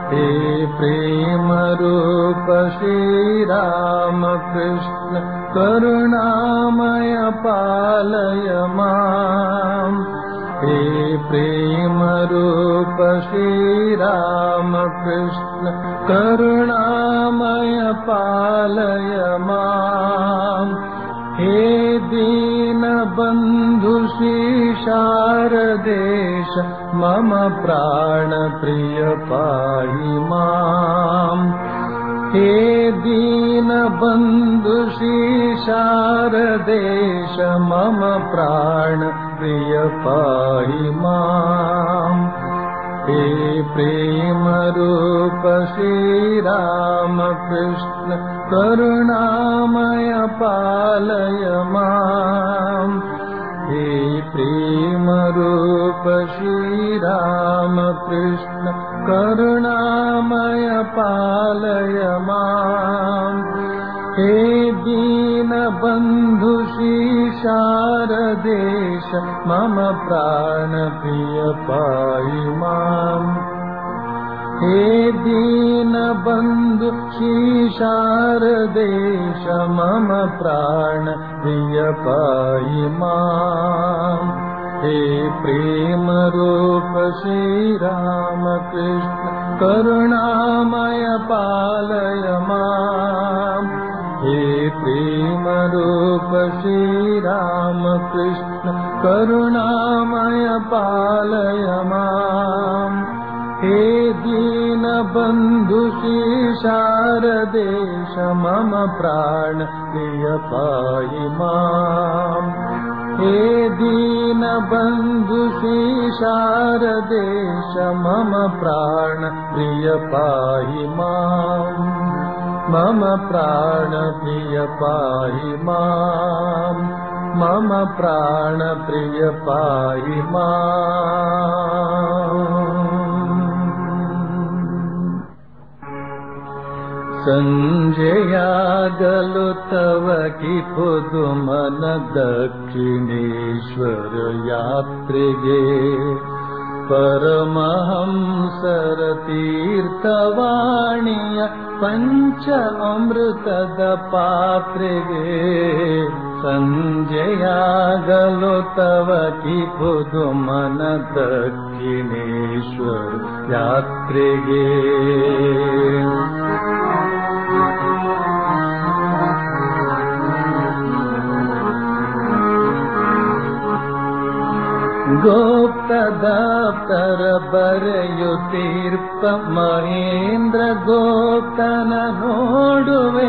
हे प्रेम रूप श्रीराम कृष्ण करुणामय पालय माम् हे प्रेम रूप श्रीराम कृष्ण करुणामय पालय माम् हे दीनबन्धु शारदेश मम प्राणप्रिय पाहि माम् हे दीनबन्धु शारदेश मम प्राणप्रिय पाहि माम् हे प्रेमरूप श्रीरामकृष्ण करुणामय पालय माम् हे प्रेमरूप श्रीरामकृष्ण करुणामय पालय माम् हे दीनबन्धु शारदेश मम प्राणप्रिय पाहि माम् हे दीनबन्धु शारदेश मम प्राणप्रिय पाहि माम् हे प्रेमरूप श्रीरामकृष्ण करुणामय पालय माम् हे प्रेमरूप श्रीरामकृष्ण करुणामय पालय माम् हे दीनबन्धु शारदेश मम प्राण प्रिय पाहि माम् हे दीनबन्धु शारदेश मम प्राण प्रिय पाहि माम् मम प्राण प्रिय पाहि माम् मम प्राण प्रिय पाहि माम् ಸಂಜೆಯಾಗಲು ತವ ಕಿಪುದು ಮನ ದಕ್ಷಿಣೇಶ್ವರ ಯಾತ್ರೆಗೆ ಪರಮಹಂಸರ ತೀರ್ಥವಾಣಿಯ ಪಂಚ ಅಮೃತದ ಪಾತ್ರೆಗೆ ಸಂಜೆಯಾಗಲು ತವ ಕಿಪುದು ಮನ ದಕ್ಷಿಣೇಶ್ವರ ಯಾತ್ರೆಗೆ ಗೋಪ್ತದಾಪ್ತರ ಬರೆಯುತ್ತೀರ್ಪ ಮಹೇಂದ್ರ ಗೋಪ್ತನ ನೋಡುವೆ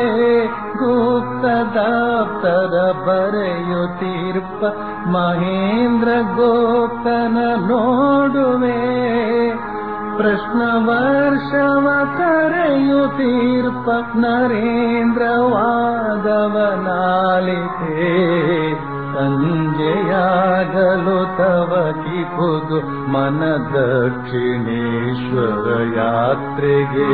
ಗುಪ್ತದಾಪ್ತರ ಬರೆಯುತ್ತೀರ್ಪ ಮಹೇಂದ್ರ ಗೋಪ್ತನ ನೋಡುವೆ ಪ್ರಶ್ನ ವರ್ಷವ ಕರೆಯುತ್ತೀರ್ಪ ನರೇಂದ್ರ ವಾದವನಾಲಿತೆ ಸಂಜೆಯಾಗಲು ತವ ಕಿಪುದು ಮನ ದಕ್ಷಿಣೇಶ್ವರ ಯಾತ್ರೆಗೆ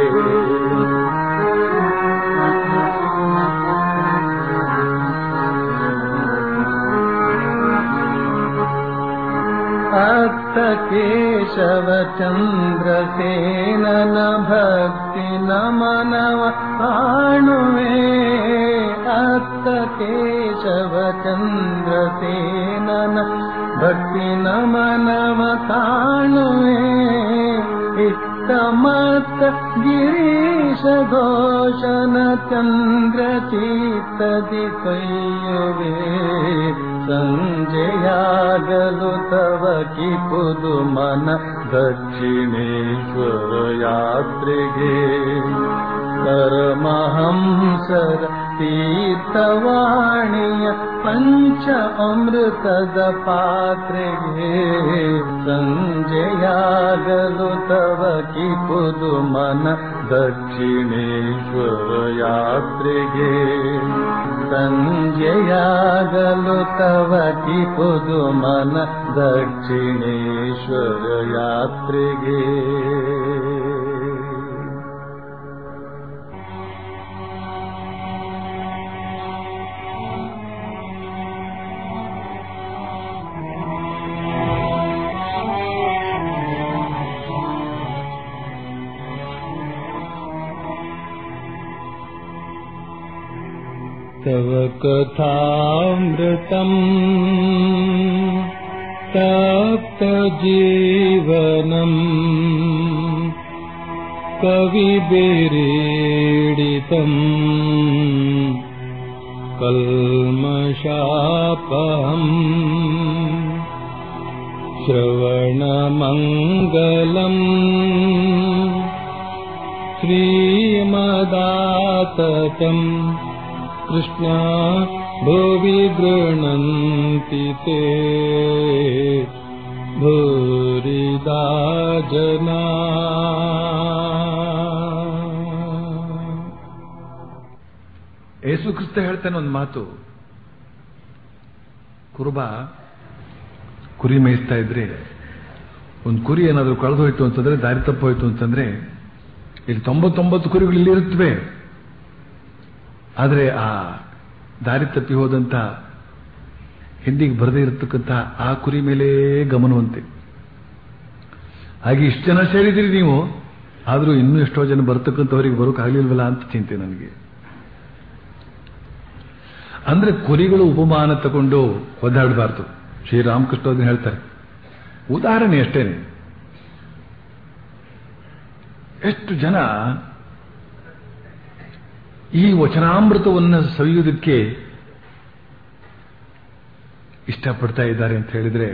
ಅತ್ತ ಕೇಶವ ಚಂದ್ರಸೇನನ ಭಕ್ತಿ ನಮನವ ಕಾಣುವೆ ಅತ್ತ ಕೇಶವ ಚಂದ್ರಸೇನನ ಭಕ್ತಿ ನಮನವ ಕಾಣುವೆ ಇತ್ತ ಮತ್ತ ಗಿರೀಶ ಘೋಷನ ಚಂದ್ರ ಚೀತದಿ ಕೈಯುವೆ ಸಂಜೆಯಾಗಲು ತವ ಕಿಪುದು ಮನ ದಕ್ಷಿಣೇಶ್ವರ ಯಾತ್ರೆಗೆ ಪರಮಹಂಸರ ತೀರ್ಥವಾಣಿಯ ಪಂಚ ಅಮೃತದ ಪಾತ್ರೆಗೆ ಸಂಜೆಯಾಗಲು ತವ ಕಿಪುದು ಮನ ದಕ್ಷಿಣೇಶ್ವರ ಯಾತ್ರೆಗೆ ಸಂಜೆಯಾಗಲು ತವ ಕಿಪುದು ಮನ ದಕ್ಷಿಣೇಶ್ವರ ಯಾತ್ರೆಗೆ तव कथामृतम् तप्तजीवनम् कविभिरीडितम् कल्मषापहम् श्रवणमङ्गलम् श्रीमदाततम् कृष्णा भुवि गृह्णन्ति ते भूरिदा जना ಯೇಸು ಕ್ರಿಸ್ತ ಹೇಳ್ತಾನೆ ಒಂದು ಮಾತು ಕುರುಬ ಕುರಿ ಮೇಯಿಸ್ತಾ ಇದ್ರೆ ಒಂದು ಕುರಿ ಏನಾದರೂ ಕಳೆದು ಹೋಯ್ತು ಅಂತಂದ್ರೆ ದಾರಿ ತಪ್ಪು ಹೋಯ್ತು ಅಂತಂದ್ರೆ ಇಲ್ಲಿ ತೊಂಬತ್ತೊಂಬತ್ತು ಕುರಿಗಳು ಇಲ್ಲಿ ಇರುತ್ತವೆ ಆದರೆ ಆ ದಾರಿ ತಪ್ಪಿ ಹೋದಂತ ಹಿಂದಿಗೆ ಬರದೇ ಇರತಕ್ಕಂಥ ಆ ಕುರಿ ಮೇಲೆ ಗಮನವಂತೆ ಹಾಗೆ ಇಷ್ಟು ಜನ ಸೇರಿದಿರಿ ನೀವು ಆದರೂ ಇನ್ನೂ ಎಷ್ಟೋ ಜನ ಬರ್ತಕ್ಕಂಥವ್ರಿಗೆ ಬರೋಕ್ಕಾಗಲಿಲ್ವಲ್ಲ ಅಂತ ಚಿಂತೆ ನನಗೆ ಅಂದ್ರೆ ಕುರಿಗಳು ಉಪಮಾನ ತಗೊಂಡು ಒದ್ದಾಡಬಾರ್ದು ಶ್ರೀರಾಮಕೃಷ್ಣ ಅದನ್ನ ಹೇಳ್ತಾರೆ ಉದಾಹರಣೆ ಅಷ್ಟೇನೆ ಎಷ್ಟು ಜನ ಈ ವಚನಾಮೃತವನ್ನು ಸವಿಯುವುದಕ್ಕೆ ಇಷ್ಟಪಡ್ತಾ ಇದ್ದಾರೆ ಅಂತ ಹೇಳಿದ್ರೆ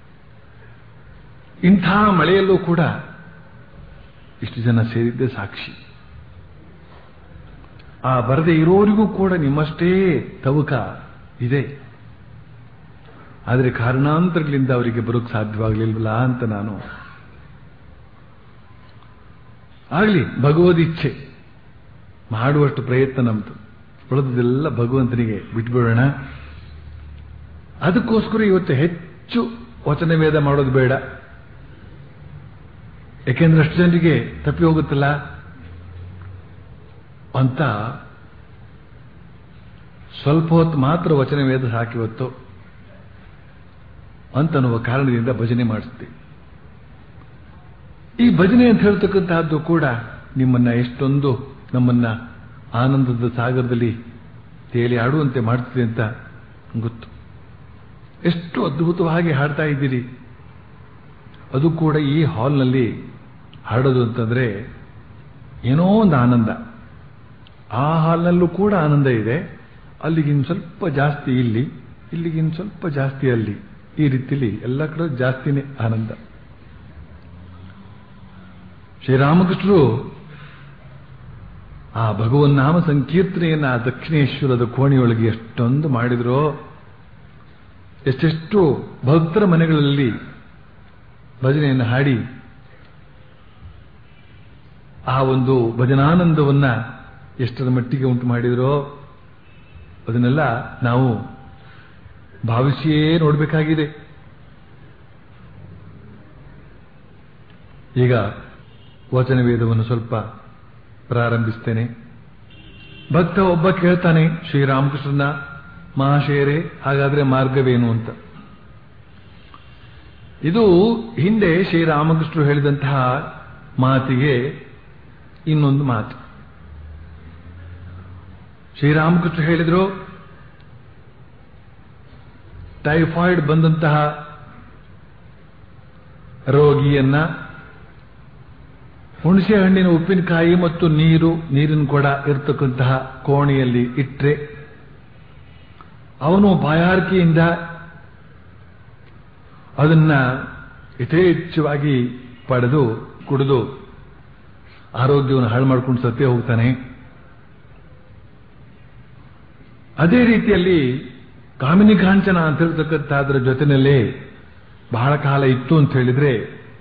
ಇಂಥ ಮಳೆಯಲ್ಲೂ ಕೂಡ ಇಷ್ಟು ಜನ ಸೇರಿದ್ದೇ ಸಾಕ್ಷಿ ಆ ಬರದೆ ಇರೋರಿಗೂ ಕೂಡ ನಿಮ್ಮಷ್ಟೇ ತವಕ ಇದೆ ಆದರೆ ಕಾರಣಾಂತರಗಳಿಂದ ಅವರಿಗೆ ಬರೋಕ್ ಸಾಧ್ಯವಾಗಲಿಲ್ವಲ್ಲ ಅಂತ ನಾನು ಆಗಲಿ ಭಗವದಿಚ್ಛೆ ಮಾಡುವಷ್ಟು ಪ್ರಯತ್ನ ನಮ್ದು ಉಳಿದದೆಲ್ಲ ಭಗವಂತನಿಗೆ ಬಿಟ್ಬಿಡೋಣ ಅದಕ್ಕೋಸ್ಕರ ಇವತ್ತು ಹೆಚ್ಚು ವಚನ ವೇದ ಮಾಡೋದು ಬೇಡ ಯಾಕೆಂದ್ರೆ ಅಷ್ಟು ಜನರಿಗೆ ತಪ್ಪಿ ಹೋಗುತ್ತಲ್ಲ ಅಂತ ಸ್ವಲ್ಪ ಹೊತ್ತು ಮಾತ್ರ ವಚನ ವೇದ ಸಾಕಿವತ್ತು ಅಂತನ್ನುವ ಕಾರಣದಿಂದ ಭಜನೆ ಮಾಡಿಸ್ತೀವಿ ಈ ಭಜನೆ ಅಂತ ಹೇಳ್ತಕ್ಕಂತಹದ್ದು ಕೂಡ ನಿಮ್ಮನ್ನ ಎಷ್ಟೊಂದು ನಮ್ಮನ್ನ ಆನಂದದ ಸಾಗರದಲ್ಲಿ ತೇಲಿ ಆಡುವಂತೆ ಮಾಡ್ತಿದೆ ಅಂತ ಗೊತ್ತು ಎಷ್ಟು ಅದ್ಭುತವಾಗಿ ಹಾಡ್ತಾ ಇದ್ದೀರಿ ಅದು ಕೂಡ ಈ ಹಾಲ್ನಲ್ಲಿ ಹಾಡೋದು ಅಂತಂದ್ರೆ ಏನೋ ಒಂದು ಆನಂದ ಆ ಹಾಲ್ನಲ್ಲೂ ಕೂಡ ಆನಂದ ಇದೆ ಅಲ್ಲಿಗಿನ್ ಸ್ವಲ್ಪ ಜಾಸ್ತಿ ಇಲ್ಲಿ ಇಲ್ಲಿಗಿನ್ ಸ್ವಲ್ಪ ಜಾಸ್ತಿ ಅಲ್ಲಿ ಈ ರೀತಿಯಲ್ಲಿ ಎಲ್ಲ ಕಡೆ ಜಾಸ್ತಿನೇ ಆನಂದ ಶ್ರೀರಾಮಕೃಷ್ಣರು ಆ ಭಗವನ್ ನಾಮ ಸಂಕೀರ್ತನೆಯನ್ನ ಆ ದಕ್ಷಿಣೇಶ್ವರದ ಕೋಣೆಯೊಳಗೆ ಎಷ್ಟೊಂದು ಮಾಡಿದ್ರೋ ಎಷ್ಟೆಷ್ಟು ಭಕ್ತರ ಮನೆಗಳಲ್ಲಿ ಭಜನೆಯನ್ನು ಹಾಡಿ ಆ ಒಂದು ಭಜನಾನಂದವನ್ನ ಎಷ್ಟರ ಮಟ್ಟಿಗೆ ಉಂಟು ಮಾಡಿದ್ರೋ ಅದನ್ನೆಲ್ಲ ನಾವು ಭಾವಿಸಿಯೇ ನೋಡಬೇಕಾಗಿದೆ ಈಗ ವಚನ ವೇದವನ್ನು ಸ್ವಲ್ಪ ಪ್ರಾರಂಭಿಸ್ತೇನೆ ಭಕ್ತ ಒಬ್ಬ ಕೇಳ್ತಾನೆ ಶ್ರೀರಾಮಕೃಷ್ಣನ ಮಹಾಶಯರೇ ಹಾಗಾದ್ರೆ ಮಾರ್ಗವೇನು ಅಂತ ಇದು ಹಿಂದೆ ಶ್ರೀರಾಮಕೃಷ್ಣರು ಹೇಳಿದಂತಹ ಮಾತಿಗೆ ಇನ್ನೊಂದು ಮಾತು ಶ್ರೀರಾಮಕೃಷ್ಣ ಹೇಳಿದ್ರು ಟೈಫಾಯ್ಡ್ ಬಂದಂತಹ ರೋಗಿಯನ್ನ ಹುಣಸೆ ಹಣ್ಣಿನ ಉಪ್ಪಿನಕಾಯಿ ಮತ್ತು ನೀರು ನೀರಿನ ಕೊಡ ಇರತಕ್ಕಂತಹ ಕೋಣೆಯಲ್ಲಿ ಇಟ್ರೆ ಅವನು ಬಾಯಾರಿಕೆಯಿಂದ ಅದನ್ನ ಯಥೇಚ್ಛವಾಗಿ ಪಡೆದು ಕುಡಿದು ಆರೋಗ್ಯವನ್ನು ಹಾಳು ಮಾಡ್ಕೊಂಡು ಸತ್ತೇ ಹೋಗ್ತಾನೆ ಅದೇ ರೀತಿಯಲ್ಲಿ ಕಾಮಿನಿ ಕಾಂಚನ ಅಂತ ಹೇಳ್ತಕ್ಕಂಥ ಅದರ ಜೊತೆನಲ್ಲೇ ಬಹಳ ಕಾಲ ಇತ್ತು ಅಂತ ಹೇಳಿದ್ರೆ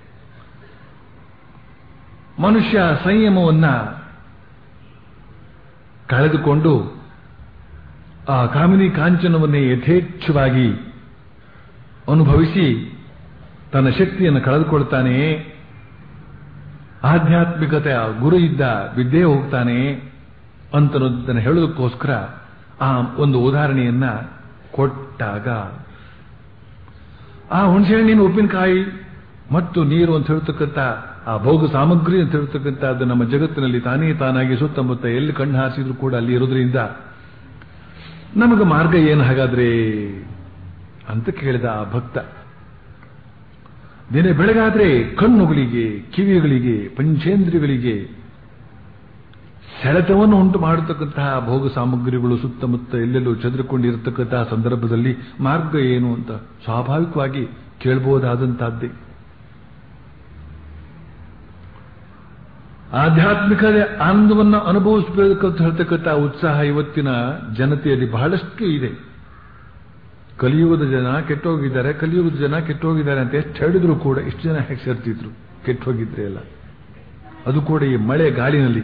ಮನುಷ್ಯ ಸಂಯಮವನ್ನ ಕಳೆದುಕೊಂಡು ಆ ಕಾಮಿನಿ ಕಾಂಚನವನ್ನೇ ಯಥೇಚ್ಛವಾಗಿ ಅನುಭವಿಸಿ ತನ್ನ ಶಕ್ತಿಯನ್ನು ಕಳೆದುಕೊಳ್ತಾನೆ ಆಧ್ಯಾತ್ಮಿಕತೆಯ ಗುರು ಇದ್ದ ಬಿದ್ದೇ ಹೋಗ್ತಾನೆ ಅಂತನ್ನೋದನ್ನು ಹೇಳೋದಕ್ಕೋಸ್ಕರ ಆ ಒಂದು ಉದಾಹರಣೆಯನ್ನ ಕೊಟ್ಟಾಗ ಆ ಹುಣಸೆಹಣ್ಣಿನ ಉಪ್ಪಿನಕಾಯಿ ಮತ್ತು ನೀರು ಅಂತ ಹೇಳ್ತಕ್ಕಂಥ ಆ ಭೋಗ ಸಾಮಗ್ರಿ ಅಂತ ಹೇಳ್ತಕ್ಕಂಥ ಅದು ನಮ್ಮ ಜಗತ್ತಿನಲ್ಲಿ ತಾನೇ ತಾನಾಗಿ ಸುತ್ತಮುತ್ತ ಎಲ್ಲಿ ಕಣ್ಣು ಹಾರಿಸಿದ್ರು ಕೂಡ ಅಲ್ಲಿ ಇರೋದ್ರಿಂದ ನಮಗೆ ಮಾರ್ಗ ಏನು ಹಾಗಾದ್ರೆ ಅಂತ ಕೇಳಿದ ಆ ಭಕ್ತ ದಿನ ಬೆಳಗಾದ್ರೆ ಕಣ್ಣುಗಳಿಗೆ ಕಿವಿಗಳಿಗೆ ಪಂಚೇಂದ್ರಿಯಗಳಿಗೆ ಸೆಳೆತವನ್ನು ಉಂಟು ಮಾಡತಕ್ಕಂತಹ ಭೋಗ ಸಾಮಗ್ರಿಗಳು ಸುತ್ತಮುತ್ತ ಎಲ್ಲೆಲ್ಲೂ ಚದುರಿಕೊಂಡಿರತಕ್ಕಂತಹ ಸಂದರ್ಭದಲ್ಲಿ ಮಾರ್ಗ ಏನು ಅಂತ ಸ್ವಾಭಾವಿಕವಾಗಿ ಕೇಳಬಹುದಾದಂತಹದ್ದೇ ಆಧ್ಯಾತ್ಮಿಕ ಆನಂದವನ್ನು ಅನುಭವಿಸಬೇಕಂತ ಹೇಳ್ತಕ್ಕಂಥ ಉತ್ಸಾಹ ಇವತ್ತಿನ ಜನತೆಯಲ್ಲಿ ಬಹಳಷ್ಟು ಇದೆ ಕಲಿಯುಗದ ಜನ ಕೆಟ್ಟೋಗಿದ್ದಾರೆ ಕಲಿಯುಗದ ಜನ ಕೆಟ್ಟೋಗಿದ್ದಾರೆ ಅಂತ ಎಷ್ಟು ಹೇಳಿದ್ರು ಕೂಡ ಇಷ್ಟು ಜನ ಹೇಗೆ ಸೇರ್ತಿದ್ರು ಕೆಟ್ಟೋಗಿದ್ರೆ ಎಲ್ಲ ಅದು ಕೂಡ ಈ ಮಳೆ ಗಾಳಿನಲ್ಲಿ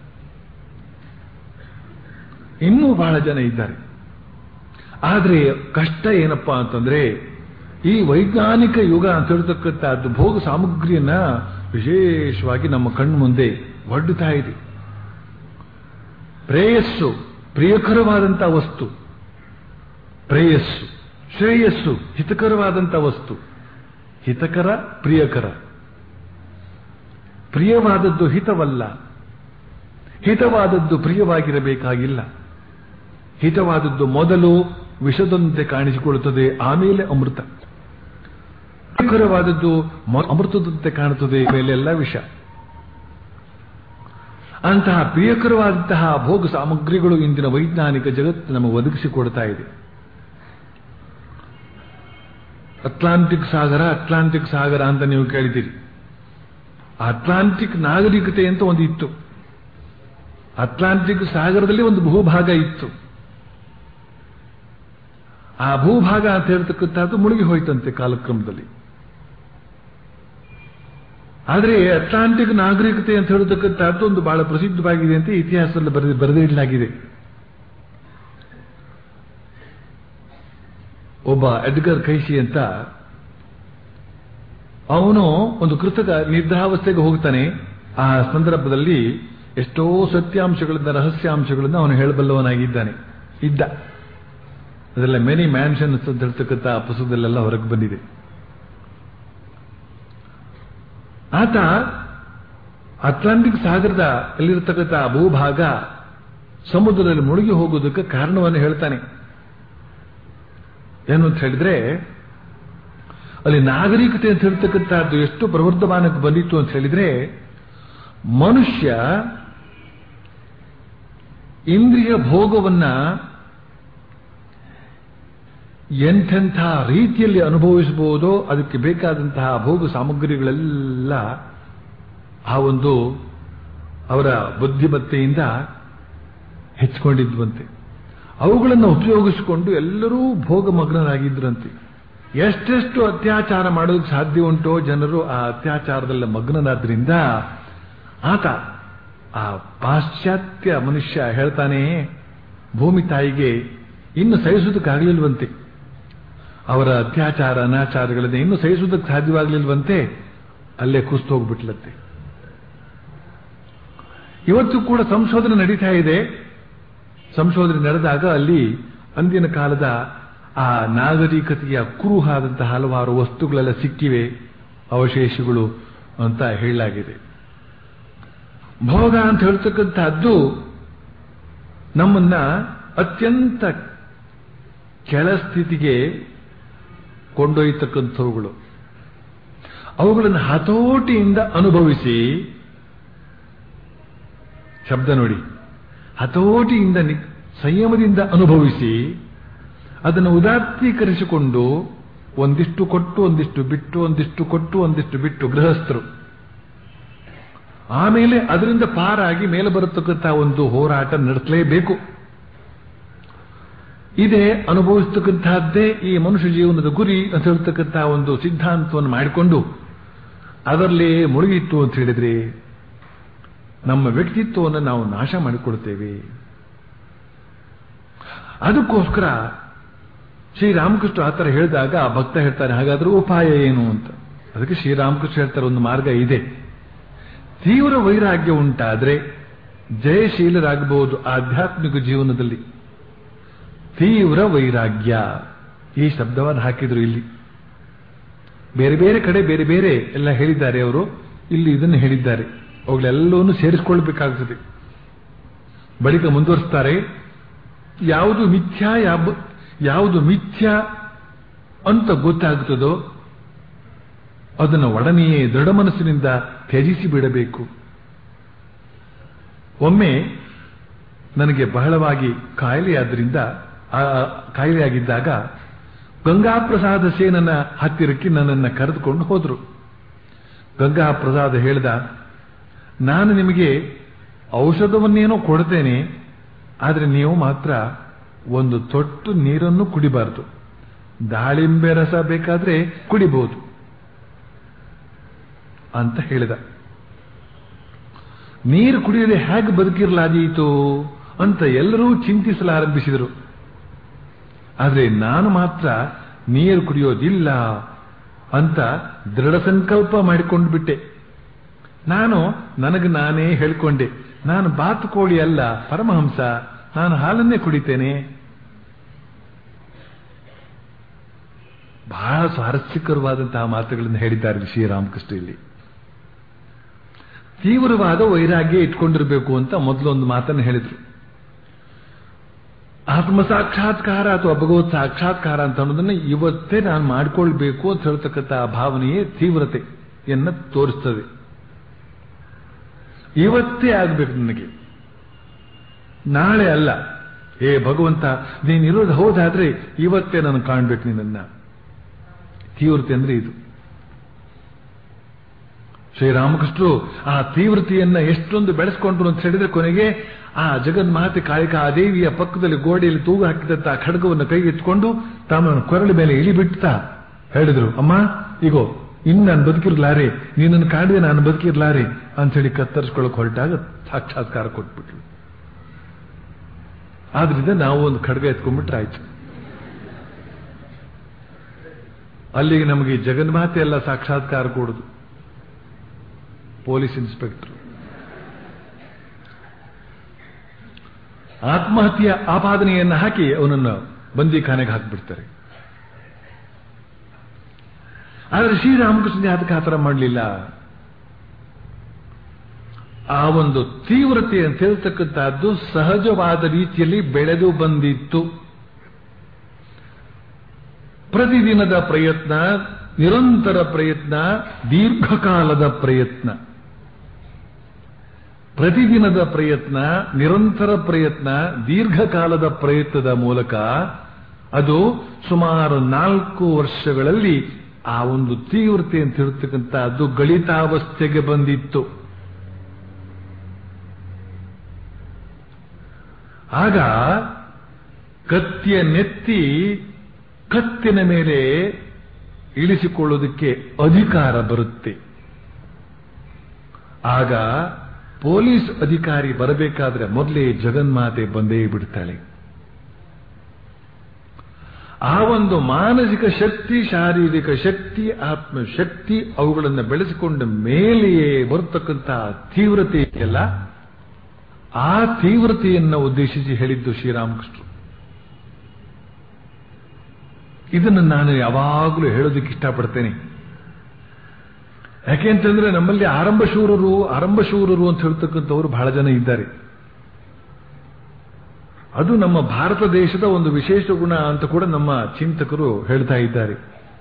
ಇನ್ನೂ ಬಹಳ ಜನ ಇದ್ದಾರೆ ಆದರೆ ಕಷ್ಟ ಏನಪ್ಪಾ ಅಂತಂದ್ರೆ ಈ ವೈಜ್ಞಾನಿಕ ಯುಗ ಅಂತ ಹೇಳ್ತಕ್ಕಂಥದ್ದು ಭೋಗ ಸಾಮಗ್ರಿಯನ್ನ ವಿಶೇಷವಾಗಿ ನಮ್ಮ ಕಣ್ಣು ಮುಂದೆ ಒಡ್ಡುತ್ತಾ ಇದೆ ಪ್ರೇಯಸ್ಸು ಪ್ರಿಯಕರವಾದಂಥ ವಸ್ತು ಪ್ರೇಯಸ್ಸು ಶ್ರೇಯಸ್ಸು ಹಿತಕರವಾದಂಥ ವಸ್ತು ಹಿತಕರ ಪ್ರಿಯಕರ ಪ್ರಿಯವಾದದ್ದು ಹಿತವಲ್ಲ ಹಿತವಾದದ್ದು ಪ್ರಿಯವಾಗಿರಬೇಕಾಗಿಲ್ಲ ಹಿತವಾದದ್ದು ಮೊದಲು ವಿಷದಂತೆ ಕಾಣಿಸಿಕೊಳ್ಳುತ್ತದೆ ಆಮೇಲೆ ಅಮೃತ ಪ್ರಿಯಕರವಾದದ್ದು ಅಮೃತದಂತೆ ಕಾಣುತ್ತದೆ ಮೇಲೆಲ್ಲ ವಿಷ ಅಂತಹ ಪ್ರಿಯಕರವಾದಂತಹ ಭೋಗ ಸಾಮಗ್ರಿಗಳು ಇಂದಿನ ವೈಜ್ಞಾನಿಕ ಜಗತ್ತು ನಮಗೆ ಒದಗಿಸಿಕೊಡ್ತಾ ಇದೆ ಅಟ್ಲಾಂಟಿಕ್ ಸಾಗರ ಅಟ್ಲಾಂಟಿಕ್ ಸಾಗರ ಅಂತ ನೀವು ಕೇಳಿದ್ದೀರಿ ಅಟ್ಲಾಂಟಿಕ್ ನಾಗರಿಕತೆ ಅಂತ ಒಂದು ಇತ್ತು ಅಟ್ಲಾಂಟಿಕ್ ಸಾಗರದಲ್ಲಿ ಒಂದು ಭೂಭಾಗ ಇತ್ತು ಆ ಭೂಭಾಗ ಅಂತ ಹೇಳ್ತಕ್ಕಂಥದ್ದು ಮುಳುಗಿ ಹೋಯ್ತಂತೆ ಕಾಲಕ್ರಮದಲ್ಲಿ ಆದರೆ ಅಟ್ಲಾಂಟಿಕ್ ನಾಗರಿಕತೆ ಅಂತ ಹೇಳ್ತಕ್ಕಂಥದ್ದು ಒಂದು ಬಹಳ ಪ್ರಸಿದ್ಧವಾಗಿದೆ ಅಂತ ಇತಿಹಾಸದಲ್ಲಿ ಬರೆದು ಬರೆದಿಡಲಾಗಿದೆ ಒಬ್ಬ ಎಡ್ಗರ್ ಕೈಸಿ ಅಂತ ಅವನು ಒಂದು ಕೃತಕ ನಿದ್ರಾವಸ್ಥೆಗೆ ಹೋಗ್ತಾನೆ ಆ ಸಂದರ್ಭದಲ್ಲಿ ಎಷ್ಟೋ ಸತ್ಯಾಂಶಗಳಿಂದ ರಹಸ್ಯಾಂಶಗಳನ್ನು ಅವನು ಹೇಳಬಲ್ಲವನಾಗಿದ್ದಾನೆ ಇದ್ದ ಅದೆಲ್ಲ ಮೆನಿ ಮ್ಯಾನ್ಷನ್ಸ್ ಅಂತ ಹೇಳ್ತಕ್ಕಂಥ ಪುಸ್ತಕದಲ್ಲೆಲ್ಲ ಹೊರಗೆ ಬಂದಿದೆ ಆತ ಅಟ್ಲಾಂಟಿಕ್ ಸಾಗರದ ಅಲ್ಲಿರತಕ್ಕಂಥ ಭೂಭಾಗ ಸಮುದ್ರದಲ್ಲಿ ಮುಳುಗಿ ಹೋಗುವುದಕ್ಕೆ ಕಾರಣವನ್ನು ಹೇಳ್ತಾನೆ ಏನು ಅಂತ ಹೇಳಿದ್ರೆ ಅಲ್ಲಿ ನಾಗರಿಕತೆ ಅಂತ ಹೇಳ್ತಕ್ಕಂಥದ್ದು ಎಷ್ಟು ಪ್ರವರ್ಧಮಾನಕ್ಕೆ ಬಂದಿತ್ತು ಅಂತ ಹೇಳಿದ್ರೆ ಮನುಷ್ಯ ಇಂದ್ರಿಯ ಭೋಗವನ್ನ ಎಂಥೆಂಥ ರೀತಿಯಲ್ಲಿ ಅನುಭವಿಸಬಹುದೋ ಅದಕ್ಕೆ ಬೇಕಾದಂತಹ ಭೋಗ ಸಾಮಗ್ರಿಗಳೆಲ್ಲ ಆ ಒಂದು ಅವರ ಬುದ್ಧಿಮತ್ತೆಯಿಂದ ಹೆಚ್ಚಿಕೊಂಡಿದ್ವಂತೆ ಅವುಗಳನ್ನು ಉಪಯೋಗಿಸಿಕೊಂಡು ಎಲ್ಲರೂ ಭೋಗಮಗ್ನರಾಗಿದ್ರಂತೆ ಎಷ್ಟೆಷ್ಟು ಅತ್ಯಾಚಾರ ಮಾಡೋದಕ್ಕೆ ಸಾಧ್ಯ ಉಂಟೋ ಜನರು ಆ ಅತ್ಯಾಚಾರದಲ್ಲಿ ಮಗ್ನನಾದ್ರಿಂದ ಆತ ಆ ಪಾಶ್ಚಾತ್ಯ ಮನುಷ್ಯ ಹೇಳ್ತಾನೆ ಭೂಮಿ ತಾಯಿಗೆ ಇನ್ನು ಸಹಿಸೋದಕ್ಕಾಗಲಿಲ್ವಂತೆ ಅವರ ಅತ್ಯಾಚಾರ ಅನಾಚಾರಗಳನ್ನ ಇನ್ನು ಸಹಿಸೋದಕ್ಕೆ ಸಾಧ್ಯವಾಗಲಿಲ್ವಂತೆ ಅಲ್ಲೇ ಕುಸ್ತು ಹೋಗ್ಬಿಟ್ಲಂತೆ ಇವತ್ತು ಕೂಡ ಸಂಶೋಧನೆ ನಡೀತಾ ಇದೆ ಸಂಶೋಧನೆ ನಡೆದಾಗ ಅಲ್ಲಿ ಅಂದಿನ ಕಾಲದ ಆ ನಾಗರಿಕತೆಯ ಕುರುಹಾದಂತಹ ಹಲವಾರು ವಸ್ತುಗಳೆಲ್ಲ ಸಿಕ್ಕಿವೆ ಅವಶೇಷಗಳು ಅಂತ ಹೇಳಲಾಗಿದೆ ಭೋಗ ಅಂತ ಹೇಳ್ತಕ್ಕಂಥದ್ದು ನಮ್ಮನ್ನ ಅತ್ಯಂತ ಕೆಳಸ್ಥಿತಿಗೆ ಕೊಂಡೊಯ್ಯತಕ್ಕಂಥವುಗಳು ಅವುಗಳನ್ನು ಹತೋಟಿಯಿಂದ ಅನುಭವಿಸಿ ಶಬ್ದ ನೋಡಿ ಹತೋಟಿಯಿಂದ ಸಂಯಮದಿಂದ ಅನುಭವಿಸಿ ಅದನ್ನು ಉದಾತ್ತೀಕರಿಸಿಕೊಂಡು ಒಂದಿಷ್ಟು ಕೊಟ್ಟು ಒಂದಿಷ್ಟು ಬಿಟ್ಟು ಒಂದಿಷ್ಟು ಕೊಟ್ಟು ಒಂದಿಷ್ಟು ಬಿಟ್ಟು ಗೃಹಸ್ಥರು ಆಮೇಲೆ ಅದರಿಂದ ಪಾರಾಗಿ ಮೇಲೆ ಬರತಕ್ಕಂಥ ಒಂದು ಹೋರಾಟ ನಡೆಸಲೇಬೇಕು ಇದೇ ಅನುಭವಿಸ್ತಕ್ಕಂತಹದ್ದೇ ಈ ಮನುಷ್ಯ ಜೀವನದ ಗುರಿ ಅಂತ ಹೇಳ್ತಕ್ಕಂಥ ಒಂದು ಸಿದ್ಧಾಂತವನ್ನು ಮಾಡಿಕೊಂಡು ಅದರಲ್ಲಿ ಮುಳುಗಿತ್ತು ಅಂತ ಹೇಳಿದ್ರೆ ನಮ್ಮ ವ್ಯಕ್ತಿತ್ವವನ್ನು ನಾವು ನಾಶ ಮಾಡಿಕೊಡ್ತೇವೆ ಅದಕ್ಕೋಸ್ಕರ ಶ್ರೀರಾಮಕೃಷ್ಣ ಆ ಥರ ಹೇಳಿದಾಗ ಆ ಭಕ್ತ ಹೇಳ್ತಾನೆ ಹಾಗಾದ್ರೆ ಉಪಾಯ ಏನು ಅಂತ ಅದಕ್ಕೆ ಶ್ರೀರಾಮಕೃಷ್ಣ ಹೇಳ್ತಾರೆ ಒಂದು ಮಾರ್ಗ ಇದೆ ತೀವ್ರ ವೈರಾಗ್ಯ ಉಂಟಾದ್ರೆ ಜಯಶೀಲರಾಗಬಹುದು ಆಧ್ಯಾತ್ಮಿಕ ಜೀವನದಲ್ಲಿ ತೀವ್ರ ವೈರಾಗ್ಯ ಈ ಶಬ್ದವನ್ನು ಹಾಕಿದ್ರು ಇಲ್ಲಿ ಬೇರೆ ಬೇರೆ ಕಡೆ ಬೇರೆ ಬೇರೆ ಎಲ್ಲ ಹೇಳಿದ್ದಾರೆ ಅವರು ಇಲ್ಲಿ ಇದನ್ನು ಹೇಳಿದ್ದಾರೆ ಅವುಗಳೆಲ್ಲವನ್ನು ಸೇರಿಸಿಕೊಳ್ಬೇಕಾಗ್ತದೆ ಬಳಿಕ ಮುಂದುವರಿಸ್ತಾರೆ ಯಾವುದು ಮಿಥ್ಯಾ ಯಾವ- ಯಾವುದು ಮಿಥ್ಯಾ ಅಂತ ಗೊತ್ತಾಗುತ್ತದೋ ಅದನ್ನು ಒಡನೆಯೇ ದೃಢ ಮನಸ್ಸಿನಿಂದ ತ್ಯಜಿಸಿ ಬಿಡಬೇಕು ಒಮ್ಮೆ ನನಗೆ ಬಹಳವಾಗಿ ಕಾಯಿಲೆಯಾದ್ರಿಂದ ಆ ಕಾಯಿಲೆಯಾಗಿದ್ದಾಗ ಗಂಗಾಪ್ರಸಾದ ಸೇನನ ಹತ್ತಿರಕ್ಕೆ ನನ್ನನ್ನು ಕರೆದುಕೊಂಡು ಹೋದರು ಗಂಗಾಪ್ರಸಾದ ಹೇಳ್ದ ನಾನು ನಿಮಗೆ ಔಷಧವನ್ನೇನೋ ಕೊಡ್ತೇನೆ ಆದರೆ ನೀವು ಮಾತ್ರ ಒಂದು ತೊಟ್ಟು ನೀರನ್ನು ಕುಡಿಬಾರದು ದಾಳಿಂಬೆ ರಸ ಬೇಕಾದ್ರೆ ಕುಡಿಬಹುದು ಅಂತ ಹೇಳಿದ ನೀರು ಕುಡಿಯದೆ ಹೇಗೆ ಬದುಕಿರಲಾದೀತು ಅಂತ ಎಲ್ಲರೂ ಚಿಂತಿಸಲಾರಂಭಿಸಿದರು ಆದರೆ ನಾನು ಮಾತ್ರ ನೀರು ಕುಡಿಯೋದಿಲ್ಲ ಅಂತ ದೃಢ ಸಂಕಲ್ಪ ಮಾಡಿಕೊಂಡು ಬಿಟ್ಟೆ ನಾನು ನನಗೆ ನಾನೇ ಹೇಳ್ಕೊಂಡೆ ನಾನು ಬಾತುಕೋಳಿ ಅಲ್ಲ ಪರಮಹಂಸ ನಾನು ಹಾಲನ್ನೇ ಕುಡಿತೇನೆ ಬಹಳ ಸ್ವಾರಸ್ಯಕರವಾದಂತಹ ಮಾತುಗಳನ್ನು ಹೇಳಿದ್ದಾರೆ ಶ್ರೀರಾಮಕೃಷ್ಣ ಇಲ್ಲಿ ತೀವ್ರವಾದ ವೈರಾಗ್ಯ ಇಟ್ಕೊಂಡಿರಬೇಕು ಅಂತ ಮೊದಲೊಂದು ಮಾತನ್ನು ಹೇಳಿದ್ರು ಆತ್ಮ ಸಾಕ್ಷಾತ್ಕಾರ ಅಥವಾ ಭಗವತ್ ಸಾಕ್ಷಾತ್ಕಾರ ಅಂತ ಅನ್ನೋದನ್ನ ಇವತ್ತೇ ನಾನು ಮಾಡ್ಕೊಳ್ಬೇಕು ಅಂತ ಹೇಳ್ತಕ್ಕಂಥ ಆ ಭಾವನೆಯೇ ತೀವ್ರತೆಯನ್ನ ತೋರಿಸ್ತದೆ ಇವತ್ತೇ ಆಗ್ಬೇಕು ನನಗೆ ನಾಳೆ ಅಲ್ಲ ಏ ಭಗವಂತ ನೀನಿರೋದು ಹೌದಾದ್ರೆ ಇವತ್ತೇ ನಾನು ಕಾಣ್ಬೇಕು ನಿನ್ನ ತೀವ್ರತೆ ಅಂದ್ರೆ ಇದು ಶ್ರೀರಾಮಕೃಷ್ಣರು ಆ ತೀವ್ರತೆಯನ್ನ ಎಷ್ಟೊಂದು ಬೆಳೆಸ್ಕೊಂಡ್ರು ಅಂತ ಹೇಳಿದ್ರೆ ಕೊನೆಗೆ ಆ ಜಗನ್ಮಾತೆ ಕಾಳಿಕಾ ಆ ದೇವಿಯ ಪಕ್ಕದಲ್ಲಿ ಗೋಡೆಯಲ್ಲಿ ತೂಗು ಹಾಕಿದಂತ ಆ ಖಡ್ಗವನ್ನು ಕೈಗೆತ್ಕೊಂಡು ತಮ್ಮ ಕೊರಳ ಮೇಲೆ ಇಳಿಬಿಡ್ತಾ ಹೇಳಿದ್ರು ಅಮ್ಮ ಈಗೋ ಇನ್ನು ನಾನು ಬದುಕಿರ್ಲಾರೆ ನೀನನ್ನು ಕಾಡಿದೆ ನಾನು ಬದುಕಿರ್ಲಾರೆ ಅಂತೇಳಿ ಕತ್ತರಿಸ್ಕೊಳ್ಳೋಕೆ ಹೊರಟಾಗ ಸಾಕ್ಷಾತ್ಕಾರ ಕೊಟ್ಬಿಟ್ರು ಆದ್ರಿಂದ ನಾವು ಒಂದು ಖಡ್ಗ ಎತ್ಕೊಂಡ್ಬಿಟ್ರೆ ಆಯ್ತು ಅಲ್ಲಿಗೆ ನಮಗೆ ಈ ಜಗನ್ಮಾತೆ ಎಲ್ಲ ಸಾಕ್ಷಾತ್ಕಾರ ಕೊಡುದು ಪೊಲೀಸ್ ಇನ್ಸ್ಪೆಕ್ಟರ್ ಆತ್ಮಹತ್ಯೆಯ ಆಪಾದನೆಯನ್ನು ಹಾಕಿ ಅವನನ್ನು ಬಂದಿಖಾನೆಗೆ ಹಾಕಿಬಿಡ್ತಾರೆ ಆದರೆ ಶ್ರೀರಾಮಕೃಷ್ಣ ಯಾತಕ್ಕೆ ಆತರ ಮಾಡಲಿಲ್ಲ ಆ ಒಂದು ತೀವ್ರತೆ ಅಂತ ಹೇಳ್ತಕ್ಕಂಥದ್ದು ಸಹಜವಾದ ರೀತಿಯಲ್ಲಿ ಬೆಳೆದು ಬಂದಿತ್ತು ಪ್ರತಿದಿನದ ಪ್ರಯತ್ನ ನಿರಂತರ ಪ್ರಯತ್ನ ದೀರ್ಘಕಾಲದ ಪ್ರಯತ್ನ ಪ್ರತಿದಿನದ ಪ್ರಯತ್ನ ನಿರಂತರ ಪ್ರಯತ್ನ ದೀರ್ಘಕಾಲದ ಪ್ರಯತ್ನದ ಮೂಲಕ ಅದು ಸುಮಾರು ನಾಲ್ಕು ವರ್ಷಗಳಲ್ಲಿ ಆ ಒಂದು ತೀವ್ರತೆ ಅಂತ ಹೇಳ್ತಕ್ಕಂಥ ಅದು ಗಳಿತಾವಸ್ಥೆಗೆ ಬಂದಿತ್ತು ಆಗ ಕತ್ತಿಯ ನೆತ್ತಿ ಕತ್ತಿನ ಮೇಲೆ ಇಳಿಸಿಕೊಳ್ಳೋದಕ್ಕೆ ಅಧಿಕಾರ ಬರುತ್ತೆ ಆಗ ಪೊಲೀಸ್ ಅಧಿಕಾರಿ ಬರಬೇಕಾದ್ರೆ ಮೊದಲೇ ಜಗನ್ಮಾತೆ ಬಂದೇ ಬಿಡ್ತಾಳೆ ಆ ಒಂದು ಮಾನಸಿಕ ಶಕ್ತಿ ಶಾರೀರಿಕ ಶಕ್ತಿ ಆತ್ಮಶಕ್ತಿ ಅವುಗಳನ್ನು ಬೆಳೆಸಿಕೊಂಡ ಮೇಲೆಯೇ ಬರತಕ್ಕಂಥ ತೀವ್ರತೆ ಇದೆಯಲ್ಲ ಆ ತೀವ್ರತೆಯನ್ನು ಉದ್ದೇಶಿಸಿ ಹೇಳಿದ್ದು ಶ್ರೀರಾಮಕೃಷ್ಣರು ಇದನ್ನು ನಾನು ಯಾವಾಗಲೂ ಹೇಳೋದಕ್ಕೆ ಇಷ್ಟಪಡ್ತೇನೆ ಯಾಕೆಂತಂದ್ರೆ ನಮ್ಮಲ್ಲಿ ಆರಂಭ ಶೂರರು ಆರಂಭ ಶೂರರು ಅಂತ ಹೇಳ್ತಕ್ಕಂಥವ್ರು ಬಹಳ ಜನ ಇದ್ದಾರೆ ಅದು ನಮ್ಮ ಭಾರತ ದೇಶದ ಒಂದು ವಿಶೇಷ ಗುಣ ಅಂತ ಕೂಡ ನಮ್ಮ ಚಿಂತಕರು ಹೇಳ್ತಾ ಇದ್ದಾರೆ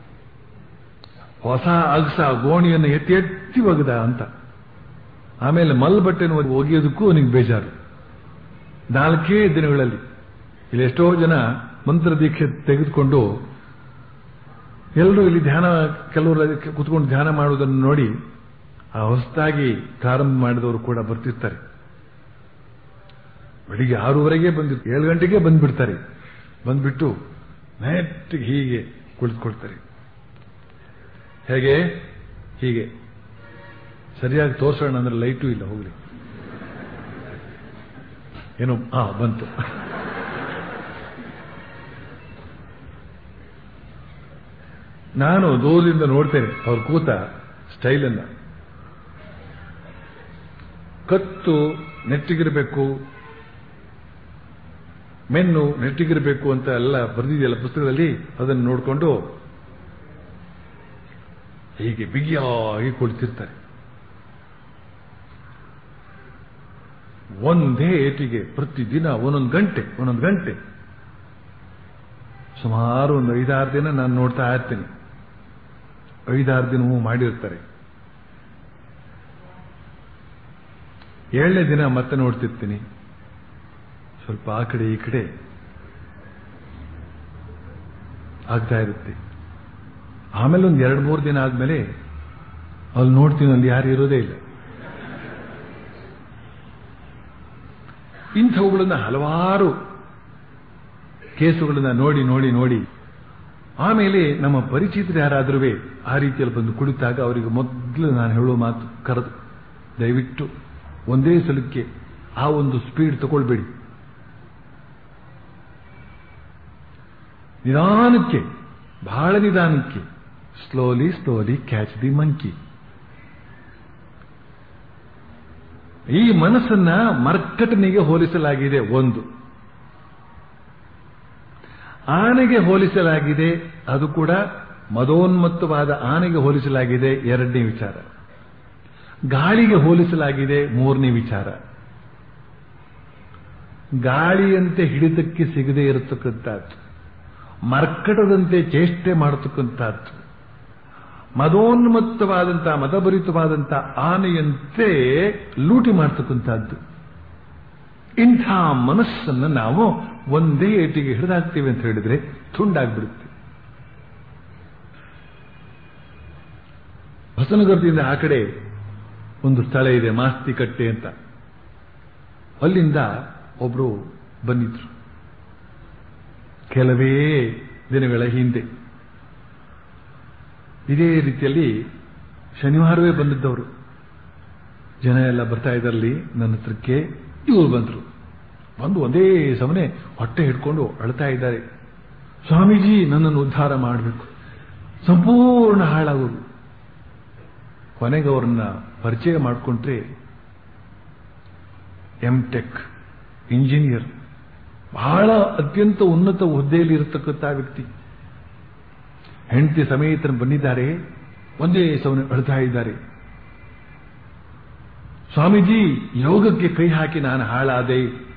ಹೊಸ ಅಗಸ ಗೋಣಿಯನ್ನು ಎತ್ತಿ ಎತ್ತಿ ಒಗದ ಅಂತ ಆಮೇಲೆ ಮಲ್ ಬಟ್ಟೆನ ಒಗೆಯೋದಕ್ಕೂ ಅವನಿಗೆ ಬೇಜಾರು ನಾಲ್ಕೇ ದಿನಗಳಲ್ಲಿ ಇಲ್ಲಿ ಎಷ್ಟೋ ಜನ ಮಂತ್ರ ದೀಕ್ಷೆ ತೆಗೆದುಕೊಂಡು ಎಲ್ಲರೂ ಇಲ್ಲಿ ಧ್ಯಾನ ಕೆಲವರು ಕುತ್ಕೊಂಡು ಧ್ಯಾನ ಮಾಡುವುದನ್ನು ನೋಡಿ ಆ ಹೊಸದಾಗಿ ಪ್ರಾರಂಭ ಮಾಡಿದವರು ಕೂಡ ಬರ್ತಿರ್ತಾರೆ ಬೆಳಿಗ್ಗೆ ಆರೂವರೆಗೆ ಬಂದಿರ್ತಾರೆ ಏಳು ಗಂಟೆಗೆ ಬಂದ್ಬಿಡ್ತಾರೆ ಬಂದ್ಬಿಟ್ಟು ನೆಟ್ಟಿಗೆ ಹೀಗೆ ಕುಳಿತುಕೊಳ್ತಾರೆ ಹೇಗೆ ಹೀಗೆ ಸರಿಯಾಗಿ ತೋರ್ಸೋಣ ಅಂದ್ರೆ ಲೈಟು ಇಲ್ಲ ಹೋಗ್ಲಿ ಏನೋ ಆ ಬಂತು ನಾನು ದೂರದಿಂದ ನೋಡ್ತೇನೆ ಅವ್ರ ಕೂತ ಸ್ಟೈಲನ್ನ ಕತ್ತು ನೆಟ್ಟಿಗಿರಬೇಕು ಮೆನ್ನು ನೆಟ್ಟಿಗಿರಬೇಕು ಅಂತ ಎಲ್ಲ ಬರೆದಿದೆಯಲ್ಲ ಪುಸ್ತಕದಲ್ಲಿ ಅದನ್ನು ನೋಡಿಕೊಂಡು ಹೀಗೆ ಬಿಗಿಯಾಗಿ ಕುಳಿತಿರ್ತಾರೆ ಒಂದೇ ಏಟಿಗೆ ಪ್ರತಿದಿನ ಒಂದೊಂದು ಗಂಟೆ ಒಂದೊಂದು ಗಂಟೆ ಸುಮಾರು ಒಂದು ಐದಾರು ದಿನ ನಾನು ನೋಡ್ತಾ ಇರ್ತೀನಿ ಐದಾರು ದಿನವೂ ಮಾಡಿರ್ತಾರೆ ಏಳನೇ ದಿನ ಮತ್ತೆ ನೋಡ್ತಿರ್ತೀನಿ ಸ್ವಲ್ಪ ಆ ಕಡೆ ಈ ಕಡೆ ಆಗ್ತಾ ಇರುತ್ತೆ ಆಮೇಲೆ ಒಂದು ಎರಡು ಮೂರು ದಿನ ಆದ್ಮೇಲೆ ಅಲ್ಲಿ ನೋಡ್ತೀನಿ ಅಲ್ಲಿ ಯಾರು ಇರೋದೇ ಇಲ್ಲ ಇಂಥವುಗಳನ್ನ ಹಲವಾರು ಕೇಸುಗಳನ್ನ ನೋಡಿ ನೋಡಿ ನೋಡಿ ಆಮೇಲೆ ನಮ್ಮ ಪರಿಚಿತರು ಯಾರಾದರೂ ಆ ರೀತಿಯಲ್ಲಿ ಬಂದು ಕುಳಿತಾಗ ಅವರಿಗೆ ಮೊದಲು ನಾನು ಹೇಳುವ ಮಾತು ಕರೆದು ದಯವಿಟ್ಟು ಒಂದೇ ಸಲಕ್ಕೆ ಆ ಒಂದು ಸ್ಪೀಡ್ ತಗೊಳ್ಬೇಡಿ ನಿಧಾನಕ್ಕೆ ಬಹಳ ನಿಧಾನಕ್ಕೆ slowly slowly catch the monkey ಈ ಮನಸ್ಸನ್ನ ಮರ್ಕಟನಿಗೆ ಹೋಲಿಸಲಾಗಿದೆ ಒಂದು ಆನೆಗೆ ಹೋಲಿಸಲಾಗಿದೆ ಅದು ಕೂಡ ಮದೋನ್ಮತ್ತವಾದ ಆನೆಗೆ ಹೋಲಿಸಲಾಗಿದೆ ಎರಡನೇ ವಿಚಾರ ಗಾಳಿಗೆ ಹೋಲಿಸಲಾಗಿದೆ ಮೂರನೇ ವಿಚಾರ ಗಾಳಿಯಂತೆ ಹಿಡಿತಕ್ಕೆ ಸಿಗದೇ ಇರತಕ್ಕಂಥದ್ದು ಮರ್ಕಟದಂತೆ ಚೇಷ್ಟೆ ಮಾಡತಕ್ಕಂಥದ್ದು ಮದೋನ್ಮತ್ತವಾದಂಥ ಮದಭರಿತವಾದಂಥ ಆನೆಯಂತೆ ಲೂಟಿ ಮಾಡತಕ್ಕಂಥದ್ದು ಇಂಥ ಮನಸ್ಸನ್ನು ನಾವು ಒಂದೇ ಏಟಿಗೆ ಹಿಡಿದಾಕ್ತೀವಿ ಅಂತ ಹೇಳಿದ್ರೆ ತುಂಡಾಗ್ಬಿಡುತ್ತೆ ಹೊಸನಗರದಿಂದ ಆ ಕಡೆ ಒಂದು ಸ್ಥಳ ಇದೆ ಮಾಸ್ತಿಕಟ್ಟೆ ಅಂತ ಅಲ್ಲಿಂದ ಒಬ್ರು ಬಂದಿದ್ರು ಕೆಲವೇ ದಿನಗಳ ಹಿಂದೆ ಇದೇ ರೀತಿಯಲ್ಲಿ ಶನಿವಾರವೇ ಬಂದಿದ್ದವರು ಜನ ಎಲ್ಲ ಬರ್ತಾ ಇದ್ದರಲ್ಲಿ ನನ್ನ ಹತ್ರಕ್ಕೆ ಇವರು ಬಂದರು ಬಂದು ಒಂದೇ ಸಮನೆ ಹೊಟ್ಟೆ ಹಿಡ್ಕೊಂಡು ಅಳ್ತಾ ಇದ್ದಾರೆ ಸ್ವಾಮೀಜಿ ನನ್ನನ್ನು ಉದ್ಧಾರ ಮಾಡಬೇಕು ಸಂಪೂರ್ಣ ಹಾಳಾಗೋದು ಕೊನೆಗೆ ಅವ್ರನ್ನ ಪರಿಚಯ ಮಾಡಿಕೊಂಡ್ರೆ ಎಂ ಟೆಕ್ ಇಂಜಿನಿಯರ್ ಬಹಳ ಅತ್ಯಂತ ಉನ್ನತ ಹುದ್ದೆಯಲ್ಲಿ ಇರತಕ್ಕಂಥ ವ್ಯಕ್ತಿ ಹೆಂಡತಿ ಸಮೇತ ಬಂದಿದ್ದಾರೆ ಒಂದೇ ಸಮನೆ ಅಳ್ತಾ ಇದ್ದಾರೆ ಸ್ವಾಮೀಜಿ ಯೋಗಕ್ಕೆ ಕೈ ಹಾಕಿ ನಾನು ಹಾಳಾದೆ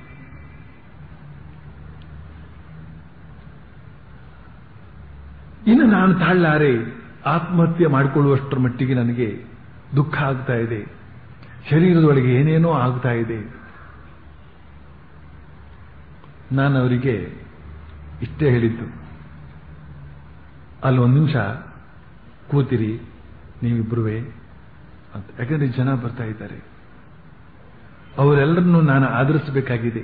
ಇನ್ನು ನಾನು ತಾಳಲಾರೆ ಆತ್ಮಹತ್ಯೆ ಮಾಡಿಕೊಳ್ಳುವಷ್ಟರ ಮಟ್ಟಿಗೆ ನನಗೆ ದುಃಖ ಆಗ್ತಾ ಇದೆ ಶರೀರದೊಳಗೆ ಏನೇನೋ ಆಗ್ತಾ ಇದೆ ನಾನು ಅವರಿಗೆ ಇಷ್ಟೇ ಹೇಳಿದ್ದು ಅಲ್ಲಿ ಒಂದು ನಿಮಿಷ ಕೂತಿರಿ ನೀವಿಬ್ಬರುವೆ ಅಂತ ಯಾಕಂದ್ರೆ ಜನ ಬರ್ತಾ ಇದ್ದಾರೆ ಅವರೆಲ್ಲರನ್ನೂ ನಾನು ಆಧರಿಸಬೇಕಾಗಿದೆ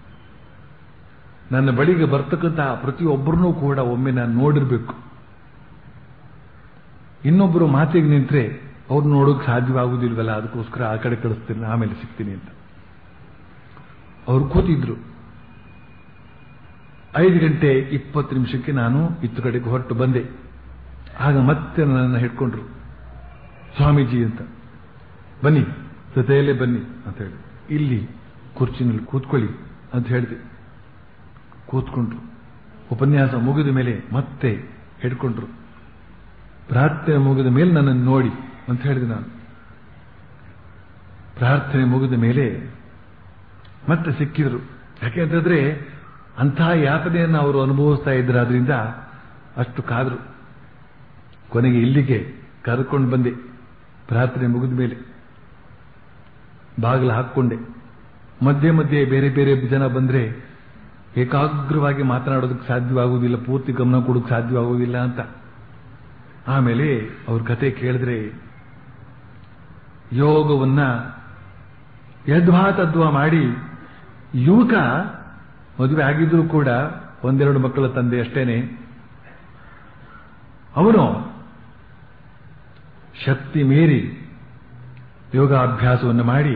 ನನ್ನ ಬಳಿಗೆ ಬರ್ತಕ್ಕಂಥ ಪ್ರತಿಯೊಬ್ಬರನ್ನೂ ಕೂಡ ಒಮ್ಮೆ ನಾನು ನೋಡಿರ್ಬೇಕು ಇನ್ನೊಬ್ಬರು ಮಾತಿಗೆ ನಿಂತ್ರೆ ಅವ್ರು ನೋಡೋಕೆ ಸಾಧ್ಯವಾಗುವುದಿಲ್ವಲ್ಲ ಅದಕ್ಕೋಸ್ಕರ ಆ ಕಡೆ ಕಳಿಸ್ತೀನಿ ಆಮೇಲೆ ಸಿಗ್ತೀನಿ ಅಂತ ಅವ್ರು ಕೂತಿದ್ರು ಐದು ಗಂಟೆ ಇಪ್ಪತ್ತು ನಿಮಿಷಕ್ಕೆ ನಾನು ಇತ್ತು ಕಡೆಗೆ ಹೊರಟು ಬಂದೆ ಆಗ ಮತ್ತೆ ನನ್ನನ್ನು ಹಿಡ್ಕೊಂಡ್ರು ಸ್ವಾಮೀಜಿ ಅಂತ ಬನ್ನಿ ಜೊತೆಯಲ್ಲೇ ಬನ್ನಿ ಅಂತ ಹೇಳಿ ಇಲ್ಲಿ ಕುರ್ಚಿನಲ್ಲಿ ಕೂತ್ಕೊಳ್ಳಿ ಅಂತ ಹೇಳಿದೆ ಕೂತ್ಕೊಂಡ್ರು ಉಪನ್ಯಾಸ ಮುಗಿದ ಮೇಲೆ ಮತ್ತೆ ಹಿಡ್ಕೊಂಡ್ರು ಪ್ರಾರ್ಥನೆ ಮುಗಿದ ಮೇಲೆ ನನ್ನನ್ನು ನೋಡಿ ಅಂತ ಹೇಳಿದೆ ನಾನು ಪ್ರಾರ್ಥನೆ ಮುಗಿದ ಮೇಲೆ ಮತ್ತೆ ಸಿಕ್ಕಿದ್ರು ಯಾಕೆಂತಂದ್ರೆ ಅಂತಹ ಯಾತನೆಯನ್ನು ಅವರು ಅನುಭವಿಸ್ತಾ ಇದ್ರಾದ್ರಿಂದ ಅಷ್ಟು ಕಾದ್ರು ಕೊನೆಗೆ ಇಲ್ಲಿಗೆ ಕರ್ಕೊಂಡು ಬಂದೆ ಪ್ರಾರ್ಥನೆ ಮುಗಿದ ಮೇಲೆ ಬಾಗಿಲು ಹಾಕ್ಕೊಂಡೆ ಮಧ್ಯೆ ಮಧ್ಯೆ ಬೇರೆ ಬೇರೆ ಜನ ಬಂದ್ರೆ ಏಕಾಗ್ರವಾಗಿ ಮಾತನಾಡೋದಕ್ಕೆ ಸಾಧ್ಯವಾಗುವುದಿಲ್ಲ ಪೂರ್ತಿ ಗಮನ ಕೊಡೋಕೆ ಸಾಧ್ಯವಾಗುವುದಿಲ್ಲ ಅಂತ ಆಮೇಲೆ ಅವ್ರ ಕತೆ ಕೇಳಿದ್ರೆ ಯೋಗವನ್ನ ಯದ್ವಾ ತದ್ವಾ ಮಾಡಿ ಯುವಕ ಮದುವೆ ಆಗಿದ್ರು ಕೂಡ ಒಂದೆರಡು ಮಕ್ಕಳ ತಂದೆ ಅಷ್ಟೇನೆ ಅವನು ಶಕ್ತಿ ಮೀರಿ ಯೋಗಾಭ್ಯಾಸವನ್ನು ಮಾಡಿ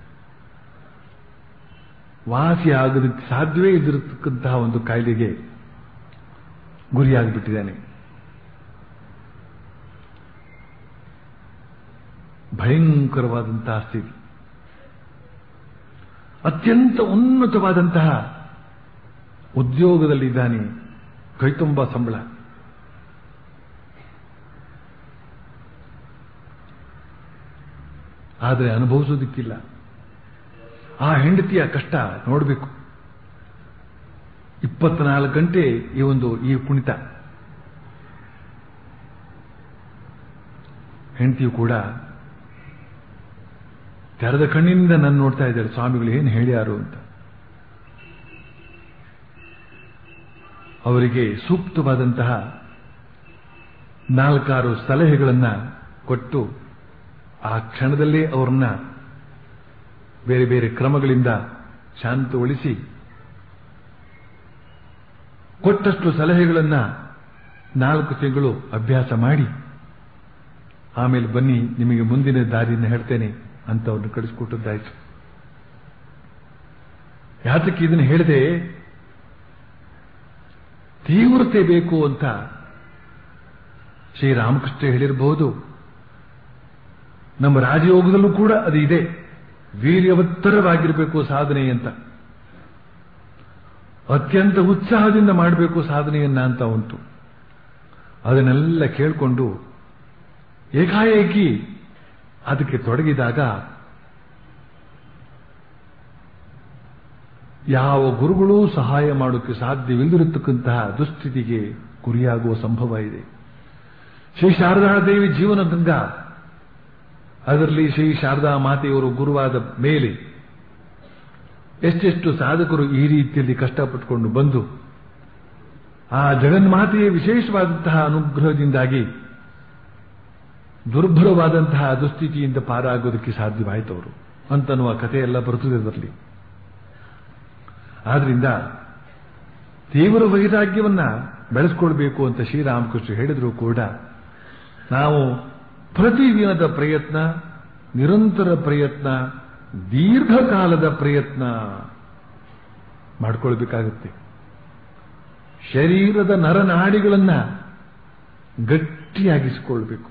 ವಾಸಿಯಾಗೋದಕ್ಕೆ ಸಾಧ್ಯವೇ ಇದ್ದಿರತಕ್ಕಂತಹ ಒಂದು ಕಾಯಿಲೆಗೆ ಗುರಿಯಾಗಿಬಿಟ್ಟಿದ್ದಾನೆ ಭಯಂಕರವಾದಂತಹ ಸ್ಥಿತಿ ಅತ್ಯಂತ ಉನ್ನತವಾದಂತಹ ಉದ್ಯೋಗದಲ್ಲಿದ್ದಾನೆ ಕೈತುಂಬ ಸಂಬಳ ಆದರೆ ಅನುಭವಿಸೋದಕ್ಕಿಲ್ಲ ಆ ಹೆಂಡತಿಯ ಕಷ್ಟ ನೋಡಬೇಕು ಇಪ್ಪತ್ನಾಲ್ಕು ಗಂಟೆ ಈ ಒಂದು ಈ ಕುಣಿತ ಹೆಂಡತಿಯು ಕೂಡ ತೆರೆದ ಕಣ್ಣಿನಿಂದ ನನ್ನ ನೋಡ್ತಾ ಇದ್ದಾರೆ ಸ್ವಾಮಿಗಳು ಏನು ಹೇಳ್ಯಾರು ಅಂತ ಅವರಿಗೆ ಸೂಕ್ತವಾದಂತಹ ನಾಲ್ಕಾರು ಸಲಹೆಗಳನ್ನ ಕೊಟ್ಟು ಆ ಕ್ಷಣದಲ್ಲೇ ಅವರನ್ನ ಬೇರೆ ಬೇರೆ ಕ್ರಮಗಳಿಂದ ಶಾಂತಗೊಳಿಸಿ ಕೊಟ್ಟಷ್ಟು ಸಲಹೆಗಳನ್ನ ನಾಲ್ಕು ತಿಂಗಳು ಅಭ್ಯಾಸ ಮಾಡಿ ಆಮೇಲೆ ಬನ್ನಿ ನಿಮಗೆ ಮುಂದಿನ ದಾರಿಯನ್ನು ಹೇಳ್ತೇನೆ ಅಂತ ಅವ್ರನ್ನ ಕಳಿಸ್ಕೊಟ್ಟದ್ದಾಯ್ತು ಯಾತಕ್ಕೆ ಇದನ್ನು ಹೇಳಿದೆ ತೀವ್ರತೆ ಬೇಕು ಅಂತ ಶ್ರೀರಾಮಕೃಷ್ಣ ಹೇಳಿರಬಹುದು ನಮ್ಮ ರಾಜಯೋಗದಲ್ಲೂ ಕೂಡ ಅದು ಇದೆ ವೀರ್ಯವತ್ತರವಾಗಿರಬೇಕು ಸಾಧನೆ ಅಂತ ಅತ್ಯಂತ ಉತ್ಸಾಹದಿಂದ ಮಾಡಬೇಕು ಸಾಧನೆಯನ್ನ ಅಂತ ಉಂಟು ಅದನ್ನೆಲ್ಲ ಕೇಳಿಕೊಂಡು ಏಕಾಏಕಿ ಅದಕ್ಕೆ ತೊಡಗಿದಾಗ ಯಾವ ಗುರುಗಳೂ ಸಹಾಯ ಮಾಡೋಕ್ಕೆ ಸಾಧ್ಯವಿಲ್ಲದಿರತಕ್ಕಂತಹ ದುಸ್ಥಿತಿಗೆ ಗುರಿಯಾಗುವ ಸಂಭವ ಇದೆ ಶ್ರೀ ಶಾರದಾ ದೇವಿ ಜೀವನ ಗಂಗಾ ಅದರಲ್ಲಿ ಶ್ರೀ ಶಾರದಾ ಮಾತೆಯವರು ಗುರುವಾದ ಮೇಲೆ ಎಷ್ಟೆಷ್ಟು ಸಾಧಕರು ಈ ರೀತಿಯಲ್ಲಿ ಕಷ್ಟಪಟ್ಟುಕೊಂಡು ಬಂದು ಆ ಜಗನ್ಮಾತೆಯ ವಿಶೇಷವಾದಂತಹ ಅನುಗ್ರಹದಿಂದಾಗಿ ದುರ್ಭರವಾದಂತಹ ದುಸ್ಥಿತಿಯಿಂದ ಪಾರಾಗೋದಕ್ಕೆ ಸಾಧ್ಯವಾಯಿತವರು ಅಂತನ್ನುವ ಕಥೆಯೆಲ್ಲ ಬರುತ್ತದೆ ಅದರಲ್ಲಿ ಆದ್ರಿಂದ ತೀವ್ರ ವೈರಾಗ್ಯವನ್ನ ಬೆಳೆಸ್ಕೊಳ್ಬೇಕು ಅಂತ ಶ್ರೀರಾಮಕೃಷ್ಣ ಹೇಳಿದ್ರು ಕೂಡ ನಾವು ಪ್ರತಿದಿನದ ಪ್ರಯತ್ನ ನಿರಂತರ ಪ್ರಯತ್ನ ದೀರ್ಘಕಾಲದ ಪ್ರಯತ್ನ ಮಾಡಿಕೊಳ್ಬೇಕಾಗುತ್ತೆ ಶರೀರದ ನರನಾಡಿಗಳನ್ನ ಗಟ್ಟಿಯಾಗಿಸಿಕೊಳ್ಬೇಕು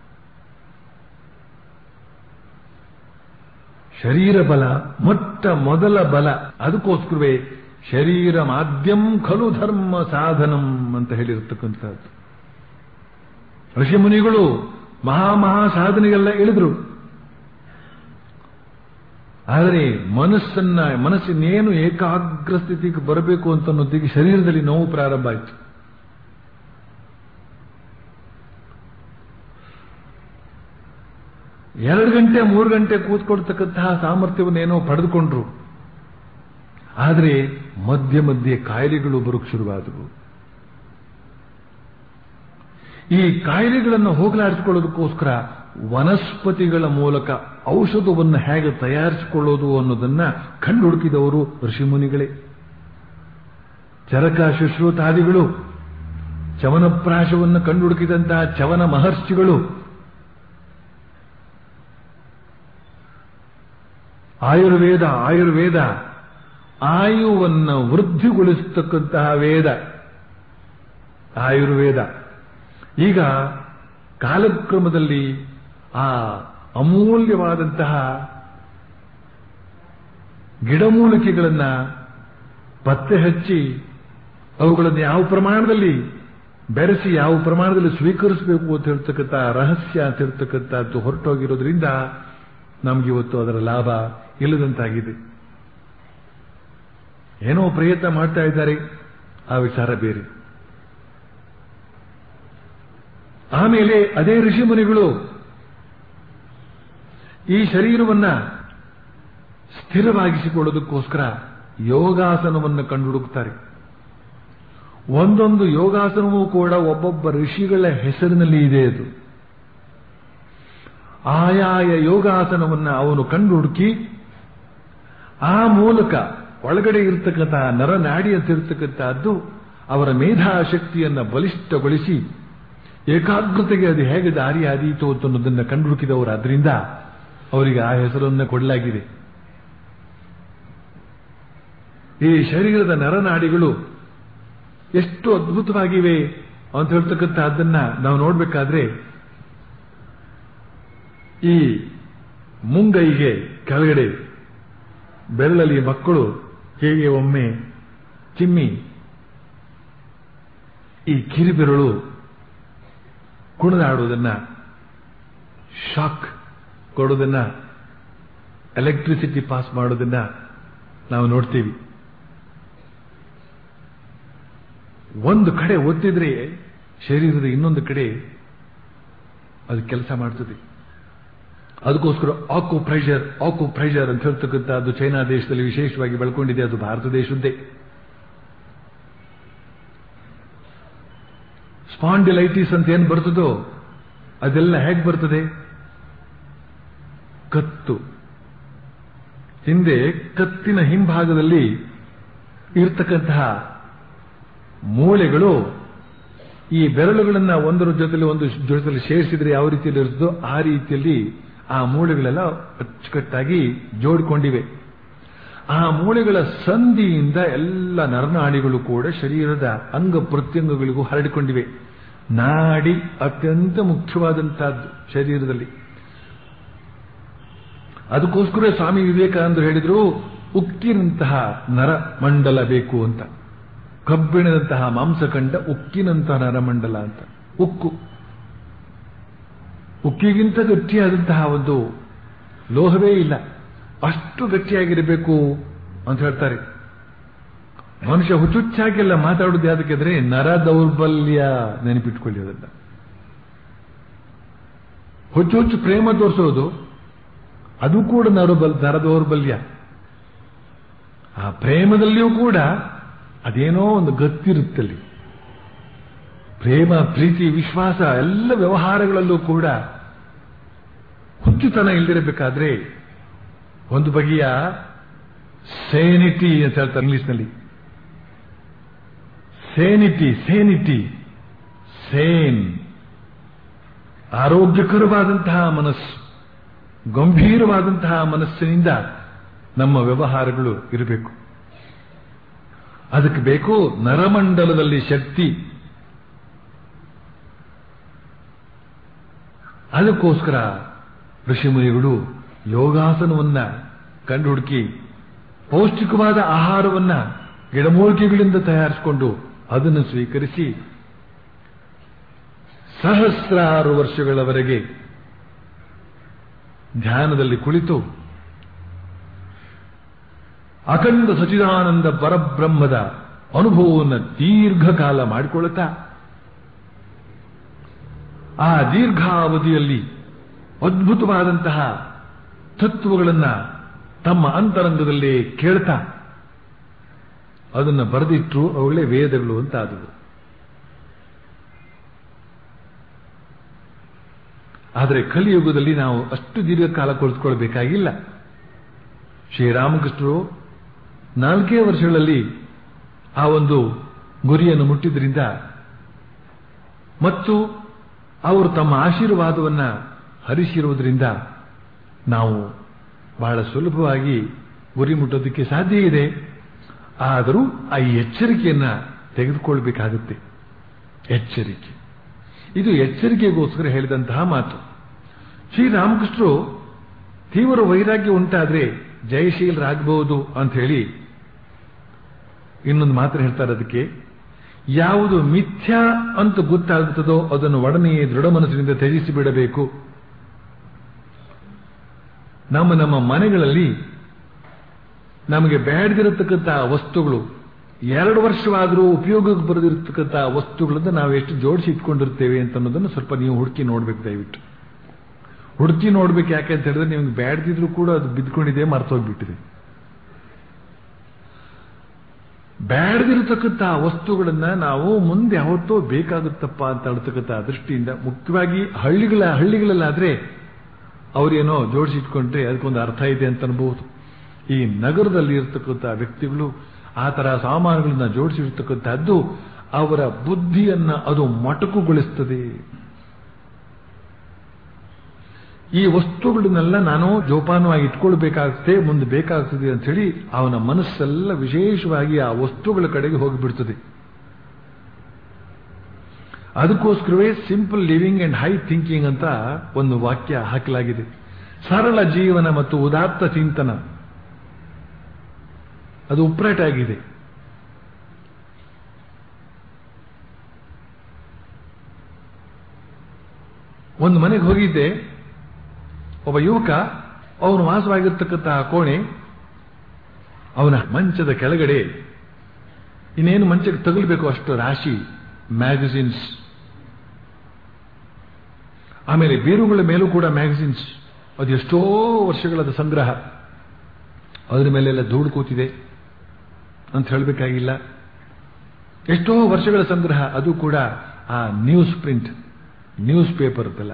ಶರೀರ ಬಲ ಮೊಟ್ಟ ಮೊದಲ ಬಲ ಅದಕ್ಕೋಸ್ಕರವೇ ಶರೀರ ಮಾಧ್ಯಂ ಖಲು ಧರ್ಮ ಸಾಧನಂ ಅಂತ ಹೇಳಿರತಕ್ಕಂಥದ್ದು ಋಷಿಮುನಿಗಳು ಮಹಾ ಮಹಾ ಸಾಧನೆಗೆಲ್ಲ ಇಳಿದ್ರು ಆದರೆ ಮನಸ್ಸನ್ನ ಮನಸ್ಸಿನೇನು ಏಕಾಗ್ರ ಸ್ಥಿತಿಗೆ ಬರಬೇಕು ಅಂತ ಅನ್ನೋದಿಗೆ ಶರೀರದಲ್ಲಿ ನೋವು ಪ್ರಾರಂಭ ಆಯಿತು ಎರಡು ಗಂಟೆ ಮೂರು ಗಂಟೆ ಕೂತ್ಕೊಳ್ತಕ್ಕಂತಹ ಸಾಮರ್ಥ್ಯವನ್ನೇನೋ ಪಡೆದುಕೊಂಡ್ರು ಆದರೆ ಮಧ್ಯೆ ಮಧ್ಯೆ ಕಾಯಿಲೆಗಳು ಬರೋಕ್ ಶುರುವಾದವು ಈ ಕಾಯಿಲೆಗಳನ್ನು ಹೋಗಲಾಡಿಸಿಕೊಳ್ಳೋದಕ್ಕೋಸ್ಕರ ವನಸ್ಪತಿಗಳ ಮೂಲಕ ಔಷಧವನ್ನು ಹೇಗೆ ತಯಾರಿಸಿಕೊಳ್ಳೋದು ಅನ್ನೋದನ್ನ ಕಂಡು ಹುಡುಕಿದವರು ಋಷಿಮುನಿಗಳೇ ಚರಕ ಶುಶ್ರೂತಾದಿಗಳು ಚವನಪ್ರಾಶವನ್ನು ಕಂಡು ಹುಡುಕಿದಂತಹ ಚವನ ಮಹರ್ಷಿಗಳು ಆಯುರ್ವೇದ ಆಯುರ್ವೇದ ಆಯುವನ್ನು ವೃದ್ಧಿಗೊಳಿಸತಕ್ಕಂತಹ ವೇದ ಆಯುರ್ವೇದ ಈಗ ಕಾಲಕ್ರಮದಲ್ಲಿ ಆ ಅಮೂಲ್ಯವಾದಂತಹ ಗಿಡಮೂಲಿಕೆಗಳನ್ನ ಪತ್ತೆ ಹಚ್ಚಿ ಅವುಗಳನ್ನು ಯಾವ ಪ್ರಮಾಣದಲ್ಲಿ ಬೆರೆಸಿ ಯಾವ ಪ್ರಮಾಣದಲ್ಲಿ ಸ್ವೀಕರಿಸಬೇಕು ಅಂತ ಹೇಳ್ತಕ್ಕಂಥ ರಹಸ್ಯ ಅಂತ ಹೇಳ್ತಕ್ಕಂಥದ್ದು ಹೊರಟೋಗಿರೋದ್ರಿಂದ ನಮ್ಗೆ ಇವತ್ತು ಅದರ ಲಾಭ ಇಲ್ಲದಂತಾಗಿದೆ ಏನೋ ಪ್ರಯತ್ನ ಮಾಡ್ತಾ ಇದ್ದಾರೆ ಆ ವಿಚಾರ ಬೇರೆ ಆಮೇಲೆ ಅದೇ ಋಷಿಮುನಿಗಳು ಈ ಶರೀರವನ್ನ ಸ್ಥಿರವಾಗಿಸಿಕೊಳ್ಳೋದಕ್ಕೋಸ್ಕರ ಯೋಗಾಸನವನ್ನು ಕಂಡುಹುಡುಕ್ತಾರೆ ಒಂದೊಂದು ಯೋಗಾಸನವೂ ಕೂಡ ಒಬ್ಬೊಬ್ಬ ಋಷಿಗಳ ಹೆಸರಿನಲ್ಲಿ ಇದೆ ಅದು ಆಯಾಯ ಯೋಗಾಸನವನ್ನು ಅವನು ಕಂಡು ಹುಡುಕಿ ಆ ಮೂಲಕ ಒಳಗಡೆ ಇರತಕ್ಕಂಥ ನರನಾಡಿ ಅಂತ ಇರತಕ್ಕಂಥದ್ದು ಅವರ ಮೇಧಾಶಕ್ತಿಯನ್ನು ಬಲಿಷ್ಠಗೊಳಿಸಿ ಏಕಾಗ್ರತೆಗೆ ಅದು ಹೇಗೆ ದಾರಿ ಆದೀತು ಅಂತ ಅನ್ನೋದನ್ನು ಕಂಡುಹುಡುಕಿದವರು ಅದರಿಂದ ಅವರಿಗೆ ಆ ಹೆಸರನ್ನು ಕೊಡಲಾಗಿದೆ ಈ ಶರೀರದ ನರನಾಡಿಗಳು ಎಷ್ಟು ಅದ್ಭುತವಾಗಿವೆ ಅಂತ ಹೇಳ್ತಕ್ಕಂಥ ಅದನ್ನ ನಾವು ನೋಡ್ಬೇಕಾದ್ರೆ ಈ ಮುಂಗೈಗೆ ಕೆಳಗಡೆ ಬೆರಳಲ್ಲಿ ಮಕ್ಕಳು ಹೇಗೆ ಒಮ್ಮೆ ಚಿಮ್ಮಿ ಈ ಕಿರಿಬೆರಳು ಕುಣಿದಾಡುವುದನ್ನ ಶಾಕ್ ಕೊಡೋದನ್ನ ಎಲೆಕ್ಟ್ರಿಸಿಟಿ ಪಾಸ್ ಮಾಡೋದನ್ನ ನಾವು ನೋಡ್ತೀವಿ ಒಂದು ಕಡೆ ಒತ್ತಿದ್ರೆ ಶರೀರದ ಇನ್ನೊಂದು ಕಡೆ ಅದು ಕೆಲಸ ಮಾಡ್ತದೆ ಅದಕ್ಕೋಸ್ಕರ ಆಕು ಪ್ರೆಷರ್ ಆಕು ಪ್ರೆಷರ್ ಅಂತ ಹೇಳ್ತಕ್ಕಂಥ ಅದು ಚೈನಾ ದೇಶದಲ್ಲಿ ವಿಶೇಷವಾಗಿ ಬೆಳ್ಕೊಂಡಿದೆ ಅದು ಭಾರತ ದೇಶದ್ದೇ ಸ್ಪಾಂಡಿಲೈಟಿಸ್ ಅಂತ ಏನು ಬರ್ತದೋ ಅದೆಲ್ಲ ಹೇಗೆ ಬರ್ತದೆ ಕತ್ತು ಹಿಂದೆ ಕತ್ತಿನ ಹಿಂಭಾಗದಲ್ಲಿ ಇರ್ತಕ್ಕಂತಹ ಮೂಳೆಗಳು ಈ ಬೆರಳುಗಳನ್ನ ಒಂದರ ಜೊತೆಲಿ ಒಂದು ಜೊತೆಲಿ ಸೇರಿಸಿದ್ರೆ ಯಾವ ರೀತಿಯಲ್ಲಿ ಇರ್ತದೋ ಆ ರೀತಿಯಲ್ಲಿ ಆ ಮೂಳೆಗಳೆಲ್ಲ ಅಚ್ಚುಕಟ್ಟಾಗಿ ಜೋಡಿಕೊಂಡಿವೆ ಆ ಮೂಳೆಗಳ ಸಂಧಿಯಿಂದ ಎಲ್ಲ ನರನಾಡಿಗಳು ಕೂಡ ಶರೀರದ ಅಂಗ ಪ್ರತ್ಯಂಗಗಳಿಗೂ ಹರಡಿಕೊಂಡಿವೆ ನಾಡಿ ಅತ್ಯಂತ ಮುಖ್ಯವಾದಂತಹದ್ದು ಶರೀರದಲ್ಲಿ ಅದಕ್ಕೋಸ್ಕರ ಸ್ವಾಮಿ ವಿವೇಕಾನಂದರು ಹೇಳಿದ್ರು ಉಕ್ಕಿನಂತಹ ನರಮಂಡಲ ಬೇಕು ಅಂತ ಕಬ್ಬಿಣದಂತಹ ಮಾಂಸಖಂಡ ಉಕ್ಕಿನಂತಹ ನರಮಂಡಲ ಅಂತ ಉಕ್ಕು ಉಕ್ಕಿಗಿಂತ ಗಟ್ಟಿಯಾದಂತಹ ಒಂದು ಲೋಹವೇ ಇಲ್ಲ ಅಷ್ಟು ಗಟ್ಟಿಯಾಗಿರಬೇಕು ಅಂತ ಹೇಳ್ತಾರೆ ಮನುಷ್ಯ ಹುಚ್ಚುಚ್ಚಾಗೆಲ್ಲ ಮಾತಾಡೋದು ಯಾದಕ್ಕಿದ್ರೆ ನರ ದೌರ್ಬಲ್ಯ ನೆನಪಿಟ್ಕೊಳ್ಳಿ ಅದನ್ನ ಹುಚ್ಚು ಹುಚ್ಚು ಪ್ರೇಮ ತೋರಿಸೋದು ಅದು ಕೂಡ ನರಬಲ್ ನರ ದೌರ್ಬಲ್ಯ ಆ ಪ್ರೇಮದಲ್ಲಿಯೂ ಕೂಡ ಅದೇನೋ ಒಂದು ಗತ್ತಿರುತ್ತಲ್ಲಿ ಪ್ರೇಮ ಪ್ರೀತಿ ವಿಶ್ವಾಸ ಎಲ್ಲ ವ್ಯವಹಾರಗಳಲ್ಲೂ ಕೂಡ ಹುಚ್ಚುತನ ಇಲ್ದಿರಬೇಕಾದ್ರೆ ಒಂದು ಬಗೆಯ ಸೇನಿಟಿ ಅಂತ ಹೇಳ್ತಾರೆ ಇಂಗ್ಲಿಷ್ನಲ್ಲಿ ಸೇನಿಟಿ ಸೇನಿಟಿ ಸೇನ್ ಆರೋಗ್ಯಕರವಾದಂತಹ ಮನಸ್ಸು ಗಂಭೀರವಾದಂತಹ ಮನಸ್ಸಿನಿಂದ ನಮ್ಮ ವ್ಯವಹಾರಗಳು ಇರಬೇಕು ಅದಕ್ಕೆ ಬೇಕು ನರಮಂಡಲದಲ್ಲಿ ಶಕ್ತಿ ಅದಕ್ಕೋಸ್ಕರ ಋಷಿಮುನಿಗಳು ಯೋಗಾಸನವನ್ನ ಕಂಡು ಹುಡುಕಿ ಪೌಷ್ಟಿಕವಾದ ಆಹಾರವನ್ನ ಗಿಡಮೂಲಿಕೆಗಳಿಂದ ತಯಾರಿಸಿಕೊಂಡು ಅದನ್ನು ಸ್ವೀಕರಿಸಿ ಸಹಸ್ರಾರು ವರ್ಷಗಳವರೆಗೆ ಧ್ಯಾನದಲ್ಲಿ ಕುಳಿತು ಅಖಂಡ ಸಚಿದಾನಂದ ಪರಬ್ರಹ್ಮದ ಅನುಭವವನ್ನು ದೀರ್ಘಕಾಲ ಮಾಡಿಕೊಳ್ಳುತ್ತಾ ಆ ದೀರ್ಘಾವಧಿಯಲ್ಲಿ ಅದ್ಭುತವಾದಂತಹ ತತ್ವಗಳನ್ನ ತಮ್ಮ ಅಂತರಂಗದಲ್ಲಿ ಕೇಳ್ತಾ ಅದನ್ನು ಬರೆದಿಟ್ಟರು ಅವುಗಳೇ ವೇದಗಳು ಅಂತ ಆದವು ಆದರೆ ಕಲಿಯುಗದಲ್ಲಿ ನಾವು ಅಷ್ಟು ದೀರ್ಘಕಾಲ ಕುಳಿತುಕೊಳ್ಬೇಕಾಗಿಲ್ಲ ಶ್ರೀರಾಮಕೃಷ್ಣರು ನಾಲ್ಕೇ ವರ್ಷಗಳಲ್ಲಿ ಆ ಒಂದು ಗುರಿಯನ್ನು ಮುಟ್ಟಿದ್ರಿಂದ ಮತ್ತು ಅವರು ತಮ್ಮ ಆಶೀರ್ವಾದವನ್ನ ಹರಿಸಿರುವುದರಿಂದ ನಾವು ಬಹಳ ಸುಲಭವಾಗಿ ಗುರಿ ಮುಟ್ಟೋದಕ್ಕೆ ಸಾಧ್ಯ ಇದೆ ಆದರೂ ಆ ಎಚ್ಚರಿಕೆಯನ್ನ ತೆಗೆದುಕೊಳ್ಬೇಕಾಗುತ್ತೆ ಎಚ್ಚರಿಕೆ ಇದು ಎಚ್ಚರಿಕೆಗೋಸ್ಕರ ಹೇಳಿದಂತಹ ಮಾತು ಶ್ರೀರಾಮಕೃಷ್ಣರು ತೀವ್ರ ವೈರಾಗ್ಯ ಉಂಟಾದ್ರೆ ಜಯಶೀಲರಾಗಬಹುದು ಅಂತ ಹೇಳಿ ಇನ್ನೊಂದು ಮಾತ್ರ ಹೇಳ್ತಾರೆ ಅದಕ್ಕೆ ಯಾವುದು ಮಿಥ್ಯಾ ಅಂತ ಗೊತ್ತಾಗುತ್ತದೋ ಅದನ್ನು ಒಡನೆಯೇ ದೃಢ ಮನಸ್ಸಿನಿಂದ ತ್ಯಜಿಸಿ ಬಿಡಬೇಕು ನಮ್ಮ ನಮ್ಮ ಮನೆಗಳಲ್ಲಿ ನಮಗೆ ಬೇಡದಿರತಕ್ಕಂಥ ವಸ್ತುಗಳು ಎರಡು ವರ್ಷವಾದರೂ ಉಪಯೋಗಕ್ಕೆ ಬರೆದಿರತಕ್ಕಂಥ ವಸ್ತುಗಳನ್ನ ನಾವು ಎಷ್ಟು ಜೋಡಿಸಿ ಇಟ್ಕೊಂಡಿರ್ತೇವೆ ಅಂತ ಅನ್ನೋದನ್ನು ಸ್ವಲ್ಪ ನೀವು ಹುಡುಕಿ ನೋಡ್ಬೇಕು ದಯವಿಟ್ಟು ಹುಡುಕಿ ನೋಡ್ಬೇಕು ಯಾಕೆ ಅಂತ ಹೇಳಿದ್ರೆ ನಿಮ್ಗೆ ಬೇಡದಿದ್ರು ಕೂಡ ಅದು ಬಿದ್ಕೊಂಡಿದೆ ಮರ್ತೋಗ್ಬಿಟ್ಟಿದೆ ಬೇಡದಿರತಕ್ಕಂಥ ವಸ್ತುಗಳನ್ನ ನಾವು ಮುಂದೆ ಯಾವತ್ತೋ ಬೇಕಾಗುತ್ತಪ್ಪ ಅಂತ ಹೇಳ್ತಕ್ಕಂಥ ದೃಷ್ಟಿಯಿಂದ ಮುಖ್ಯವಾಗಿ ಹಳ್ಳಿಗಳ ಹಳ್ಳಿಗಳಲ್ಲಾದ್ರೆ ಅವರೇನೋ ಜೋಡಿಸಿಟ್ಕೊಂಡ್ರೆ ಅದಕ್ಕೊಂದು ಅರ್ಥ ಇದೆ ಅಂತ ಅನ್ಬಹುದು ಈ ನಗರದಲ್ಲಿ ಇರತಕ್ಕಂಥ ವ್ಯಕ್ತಿಗಳು ಆ ತರ ಸಾಮಾನುಗಳನ್ನ ಜೋಡಿಸಿರ್ತಕ್ಕಂಥದ್ದು ಅವರ ಬುದ್ಧಿಯನ್ನ ಅದು ಮೊಟಕುಗೊಳಿಸ್ತದೆ ಈ ವಸ್ತುಗಳನ್ನೆಲ್ಲ ನಾನು ಜೋಪಾನವಾಗಿ ಇಟ್ಕೊಳ್ಬೇಕಾಗುತ್ತೆ ಮುಂದೆ ಬೇಕಾಗ್ತದೆ ಅಂತ ಹೇಳಿ ಅವನ ಮನಸ್ಸೆಲ್ಲ ವಿಶೇಷವಾಗಿ ಆ ವಸ್ತುಗಳ ಕಡೆಗೆ ಹೋಗಿಬಿಡ್ತದೆ ಅದಕ್ಕೋಸ್ಕರವೇ simple living and high thinking ಅಂತ ಒಂದು ವಾಕ್ಯ ಹಾಕಲಾಗಿದೆ ಸರಳ ಜೀವನ ಮತ್ತು ಉದಾತ್ತ ಚಿಂತನ ಅದು ಉಪ್ರಾಟ ಆಗಿದೆ ಒಂದು ಮನೆಗೆ ಹೋಗಿದ್ದೆ ಒಬ್ಬ ಯುವಕ ಅವನು ವಾಸವಾಗಿರ್ತಕ್ಕಂತಹ ಕೋಣೆ ಅವನ ಮಂಚದ ಕೆಳಗಡೆ ಇನ್ನೇನು ಮಂಚಕ್ಕೆ ತಗಲ್ಬೇಕು ಅಷ್ಟು ರಾಶಿ ಮ್ಯಾಗಝಿನ್ಸ್ ಆಮೇಲೆ ಬೇರುಗಳ ಮೇಲೂ ಕೂಡ ಮ್ಯಾಗಝಿನ್ಸ್ ಅದು ಎಷ್ಟೋ ವರ್ಷಗಳದ ಸಂಗ್ರಹ ಅದರ ಮೇಲೆಲ್ಲ ಧೂಳು ಕೂತಿದೆ ಅಂತ ಹೇಳಬೇಕಾಗಿಲ್ಲ ಎಷ್ಟೋ ವರ್ಷಗಳ ಸಂಗ್ರಹ ಅದು ಕೂಡ ಆ ನ್ಯೂಸ್ ಪ್ರಿಂಟ್ ನ್ಯೂಸ್ ಪೇಪರ್ ಅದೆಲ್ಲ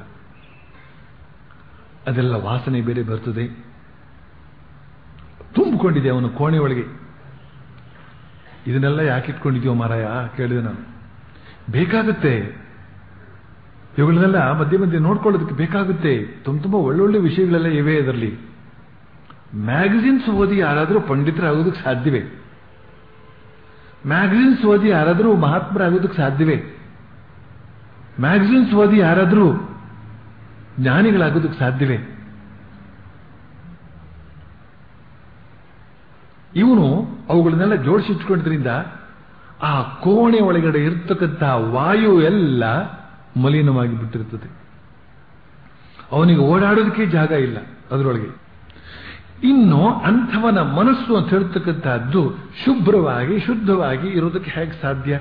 ಅದೆಲ್ಲ ವಾಸನೆ ಬೇರೆ ಬರ್ತದೆ ತುಂಬಿಕೊಂಡಿದೆ ಅವನು ಕೋಣೆ ಒಳಗೆ ಇದನ್ನೆಲ್ಲ ಯಾಕೆ ಇಟ್ಕೊಂಡಿದ್ಯೋ ಮಾರಾಯ ಕೇಳಿದೆ ನಾನು ಬೇಕಾಗುತ್ತೆ ಇವುಗಳನ್ನೆಲ್ಲ ಮಧ್ಯೆ ಮಧ್ಯೆ ನೋಡ್ಕೊಳ್ಳೋದಕ್ಕೆ ಬೇಕಾಗುತ್ತೆ ತುಂಬ ತುಂಬ ಒಳ್ಳೊಳ್ಳೆ ವಿಷಯಗಳೆಲ್ಲ ಇವೆ ಅದರಲ್ಲಿ ಮ್ಯಾಗಝಿನ್ಸ್ ಓದಿ ಯಾರಾದರೂ ಪಂಡಿತರಾಗೋದಕ್ಕೆ ಸಾಧ್ಯವೇ ಮ್ಯಾಗಝಿನ್ಸ್ ಓದಿ ಯಾರಾದರೂ ಮಹಾತ್ಮರಾಗೋದಕ್ಕೆ ಸಾಧ್ಯವೇ ಮ್ಯಾಗಝಿನ್ಸ್ ಓದಿ ಯಾರಾದರೂ ಜ್ಞಾನಿಗಳಾಗೋದಕ್ಕೆ ಸಾಧ್ಯವೇ ಇವನು ಅವುಗಳನ್ನೆಲ್ಲ ಜೋಡಿಸಿಟ್ಕೊಂಡಿದ್ರಿಂದ ಆ ಕೋಣೆ ಒಳಗಡೆ ಇರ್ತಕ್ಕಂಥ ವಾಯು ಎಲ್ಲ ಮಲಿನವಾಗಿ ಬಿಟ್ಟಿರ್ತದೆ ಅವನಿಗೆ ಓಡಾಡೋದಕ್ಕೆ ಜಾಗ ಇಲ್ಲ ಅದರೊಳಗೆ ಇನ್ನು ಅಂಥವನ ಮನಸ್ಸು ಅಂತ ಹೇಳ್ತಕ್ಕಂಥದ್ದು ಶುಭ್ರವಾಗಿ ಶುದ್ಧವಾಗಿ ಇರೋದಕ್ಕೆ ಹೇಗೆ ಸಾಧ್ಯ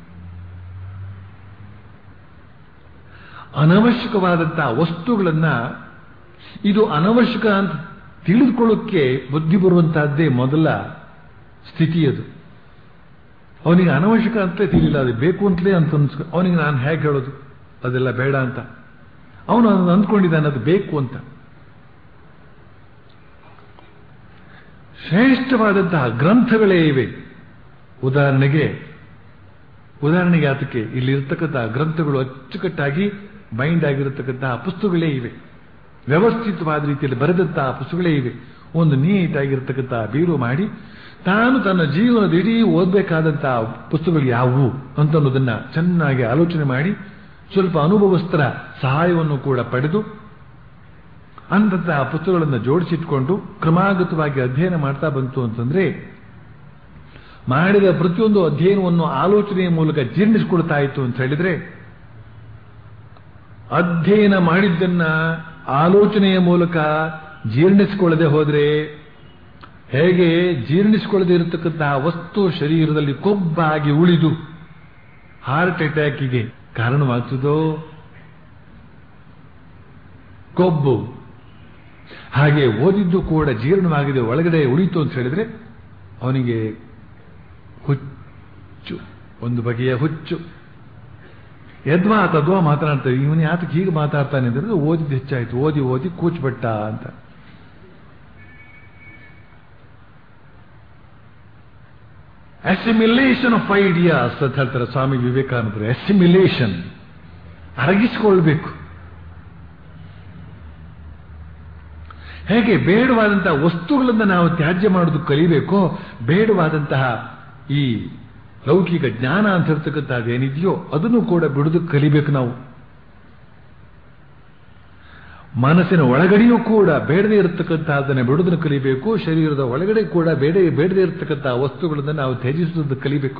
ಅನವಶ್ಯಕವಾದಂತಹ ವಸ್ತುಗಳನ್ನ ಇದು ಅನವಶ್ಯಕ ಅಂತ ತಿಳಿದುಕೊಳ್ಳೋಕ್ಕೆ ಬುದ್ಧಿ ಬರುವಂತಹದ್ದೇ ಮೊದಲ ಸ್ಥಿತಿ ಅದು ಅವನಿಗೆ ಅನವಶ್ಯಕ ಅಂತಲೇ ತಿಳಿಲ್ಲ ಅದು ಬೇಕು ಅಂತಲೇ ಅಂತ ಅನ್ಸ್ಕೊ ಅವನಿಗೆ ನಾನು ಹೇಗೆ ಹೇಳೋದು ಅದೆಲ್ಲ ಬೇಡ ಅಂತ ಅವನು ಅದನ್ನು ಅಂದ್ಕೊಂಡಿದ್ದಾನೆ ಅದು ಬೇಕು ಅಂತ ಶ್ರೇಷ್ಠವಾದಂತಹ ಗ್ರಂಥಗಳೇ ಇವೆ ಉದಾಹರಣೆಗೆ ಉದಾಹರಣೆಗೆ ಆತಕ್ಕೆ ಇಲ್ಲಿ ಇರ್ತಕ್ಕಂತಹ ಗ್ರಂಥಗಳು ಅಚ್ಚುಕಟ್ಟಾಗಿ ಬೈಂಡ್ ಆಗಿರತಕ್ಕಂತಹ ಪುಸ್ತಕಗಳೇ ಇವೆ ವ್ಯವಸ್ಥಿತವಾದ ರೀತಿಯಲ್ಲಿ ಬರೆದಂತಹ ಪುಸ್ತಕಗಳೇ ಇವೆ ಒಂದು ನೀಟಾಗಿರ್ತಕ್ಕಂತಹ ಬೀರು ಮಾಡಿ ತಾನು ತನ್ನ ಜೀವನದ ಇಡೀ ಓದಬೇಕಾದಂತಹ ಪುಸ್ತಕಗಳು ಯಾವುವು ಅಂತ ಅನ್ನೋದನ್ನ ಚೆನ್ನಾಗಿ ಆಲೋಚನೆ ಮಾಡಿ ಸ್ವಲ್ಪ ಅನುಭವಸ್ಥರ ಸಹಾಯವನ್ನು ಕೂಡ ಪಡೆದು ಅಂತಹ ಪುಸ್ತಕಗಳನ್ನು ಜೋಡಿಸಿಟ್ಕೊಂಡು ಕ್ರಮಾಗತವಾಗಿ ಅಧ್ಯಯನ ಮಾಡ್ತಾ ಬಂತು ಅಂತಂದ್ರೆ ಮಾಡಿದ ಪ್ರತಿಯೊಂದು ಅಧ್ಯಯನವನ್ನು ಆಲೋಚನೆಯ ಮೂಲಕ ಜೀರ್ಣಿಸಿಕೊಳ್ತಾ ಇತ್ತು ಅಂತ ಹೇಳಿದ್ರೆ ಅಧ್ಯಯನ ಮಾಡಿದ್ದನ್ನ ಆಲೋಚನೆಯ ಮೂಲಕ ಜೀರ್ಣಿಸಿಕೊಳ್ಳದೆ ಹೋದ್ರೆ ಹೇಗೆ ಜೀರ್ಣಿಸಿಕೊಳ್ಳದೆ ಇರತಕ್ಕಂತಹ ವಸ್ತು ಶರೀರದಲ್ಲಿ ಕೊಬ್ಬಾಗಿ ಉಳಿದು ಹಾರ್ಟ್ ಅಟ್ಯಾಕಿಗೆ ಕಾರಣವಾಗ್ತದೋ ಕೊಬ್ಬು ಹಾಗೆ ಓದಿದ್ದು ಕೂಡ ಜೀರ್ಣವಾಗಿದೆ ಒಳಗಡೆ ಉಳಿತು ಅಂತ ಹೇಳಿದ್ರೆ ಅವನಿಗೆ ಹುಚ್ಚು ಒಂದು ಬಗೆಯ ಹುಚ್ಚು ಯದ್ವಾ ತದ್ವಾ ಮಾತನಾಡ್ತಾರೆ ಇವನು ಯಾತಕ್ಕೆ ಹೀಗೆ ಮಾತಾಡ್ತಾನೆ ಅಂದ್ರೆ ಓದಿದ್ದು ಹೆಚ್ಚಾಯ್ತು ಓದಿ ಓದಿ ಕೂಚ್ಬಟ್ಟ ಅಂತ ಅಸಿಮಿಲೇಷನ್ ಆಫ್ ಐಡಿಯಾಸ್ ಅಂತ ಹೇಳ್ತಾರೆ ಸ್ವಾಮಿ ವಿವೇಕಾನಂದರು ಅಸಿಮಿಲೇಷನ್ ಅರಗಿಸಿಕೊಳ್ಬೇಕು ಹೇಗೆ ಬೇಡವಾದಂತಹ ವಸ್ತುಗಳನ್ನು ನಾವು ತ್ಯಾಜ್ಯ ಮಾಡೋದು ಕಲಿಬೇಕೋ ಬೇಡವಾದಂತಹ ಈ ಲೌಕಿಕ ಜ್ಞಾನ ಅಂತ ಹೇಳ್ತಕ್ಕಂಥದ್ದು ಏನಿದೆಯೋ ಅದನ್ನು ಕೂಡ ಬಿಡುದು ಕಲಿಬೇಕು ನಾವು ಮನಸ್ಸಿನ ಒಳಗಡೆಯೂ ಕೂಡ ಬೇಡದೇ ಇರತಕ್ಕಂತಹದನ್ನು ಬಿಡುವುದನ್ನು ಕಲಿಬೇಕು ಶರೀರದ ಒಳಗಡೆ ಕೂಡ ಬೇಡ ಬೇಡದೇ ಇರತಕ್ಕಂತಹ ವಸ್ತುಗಳನ್ನು ನಾವು ತ್ಯಜಿಸುವುದು ಕಲಿಬೇಕು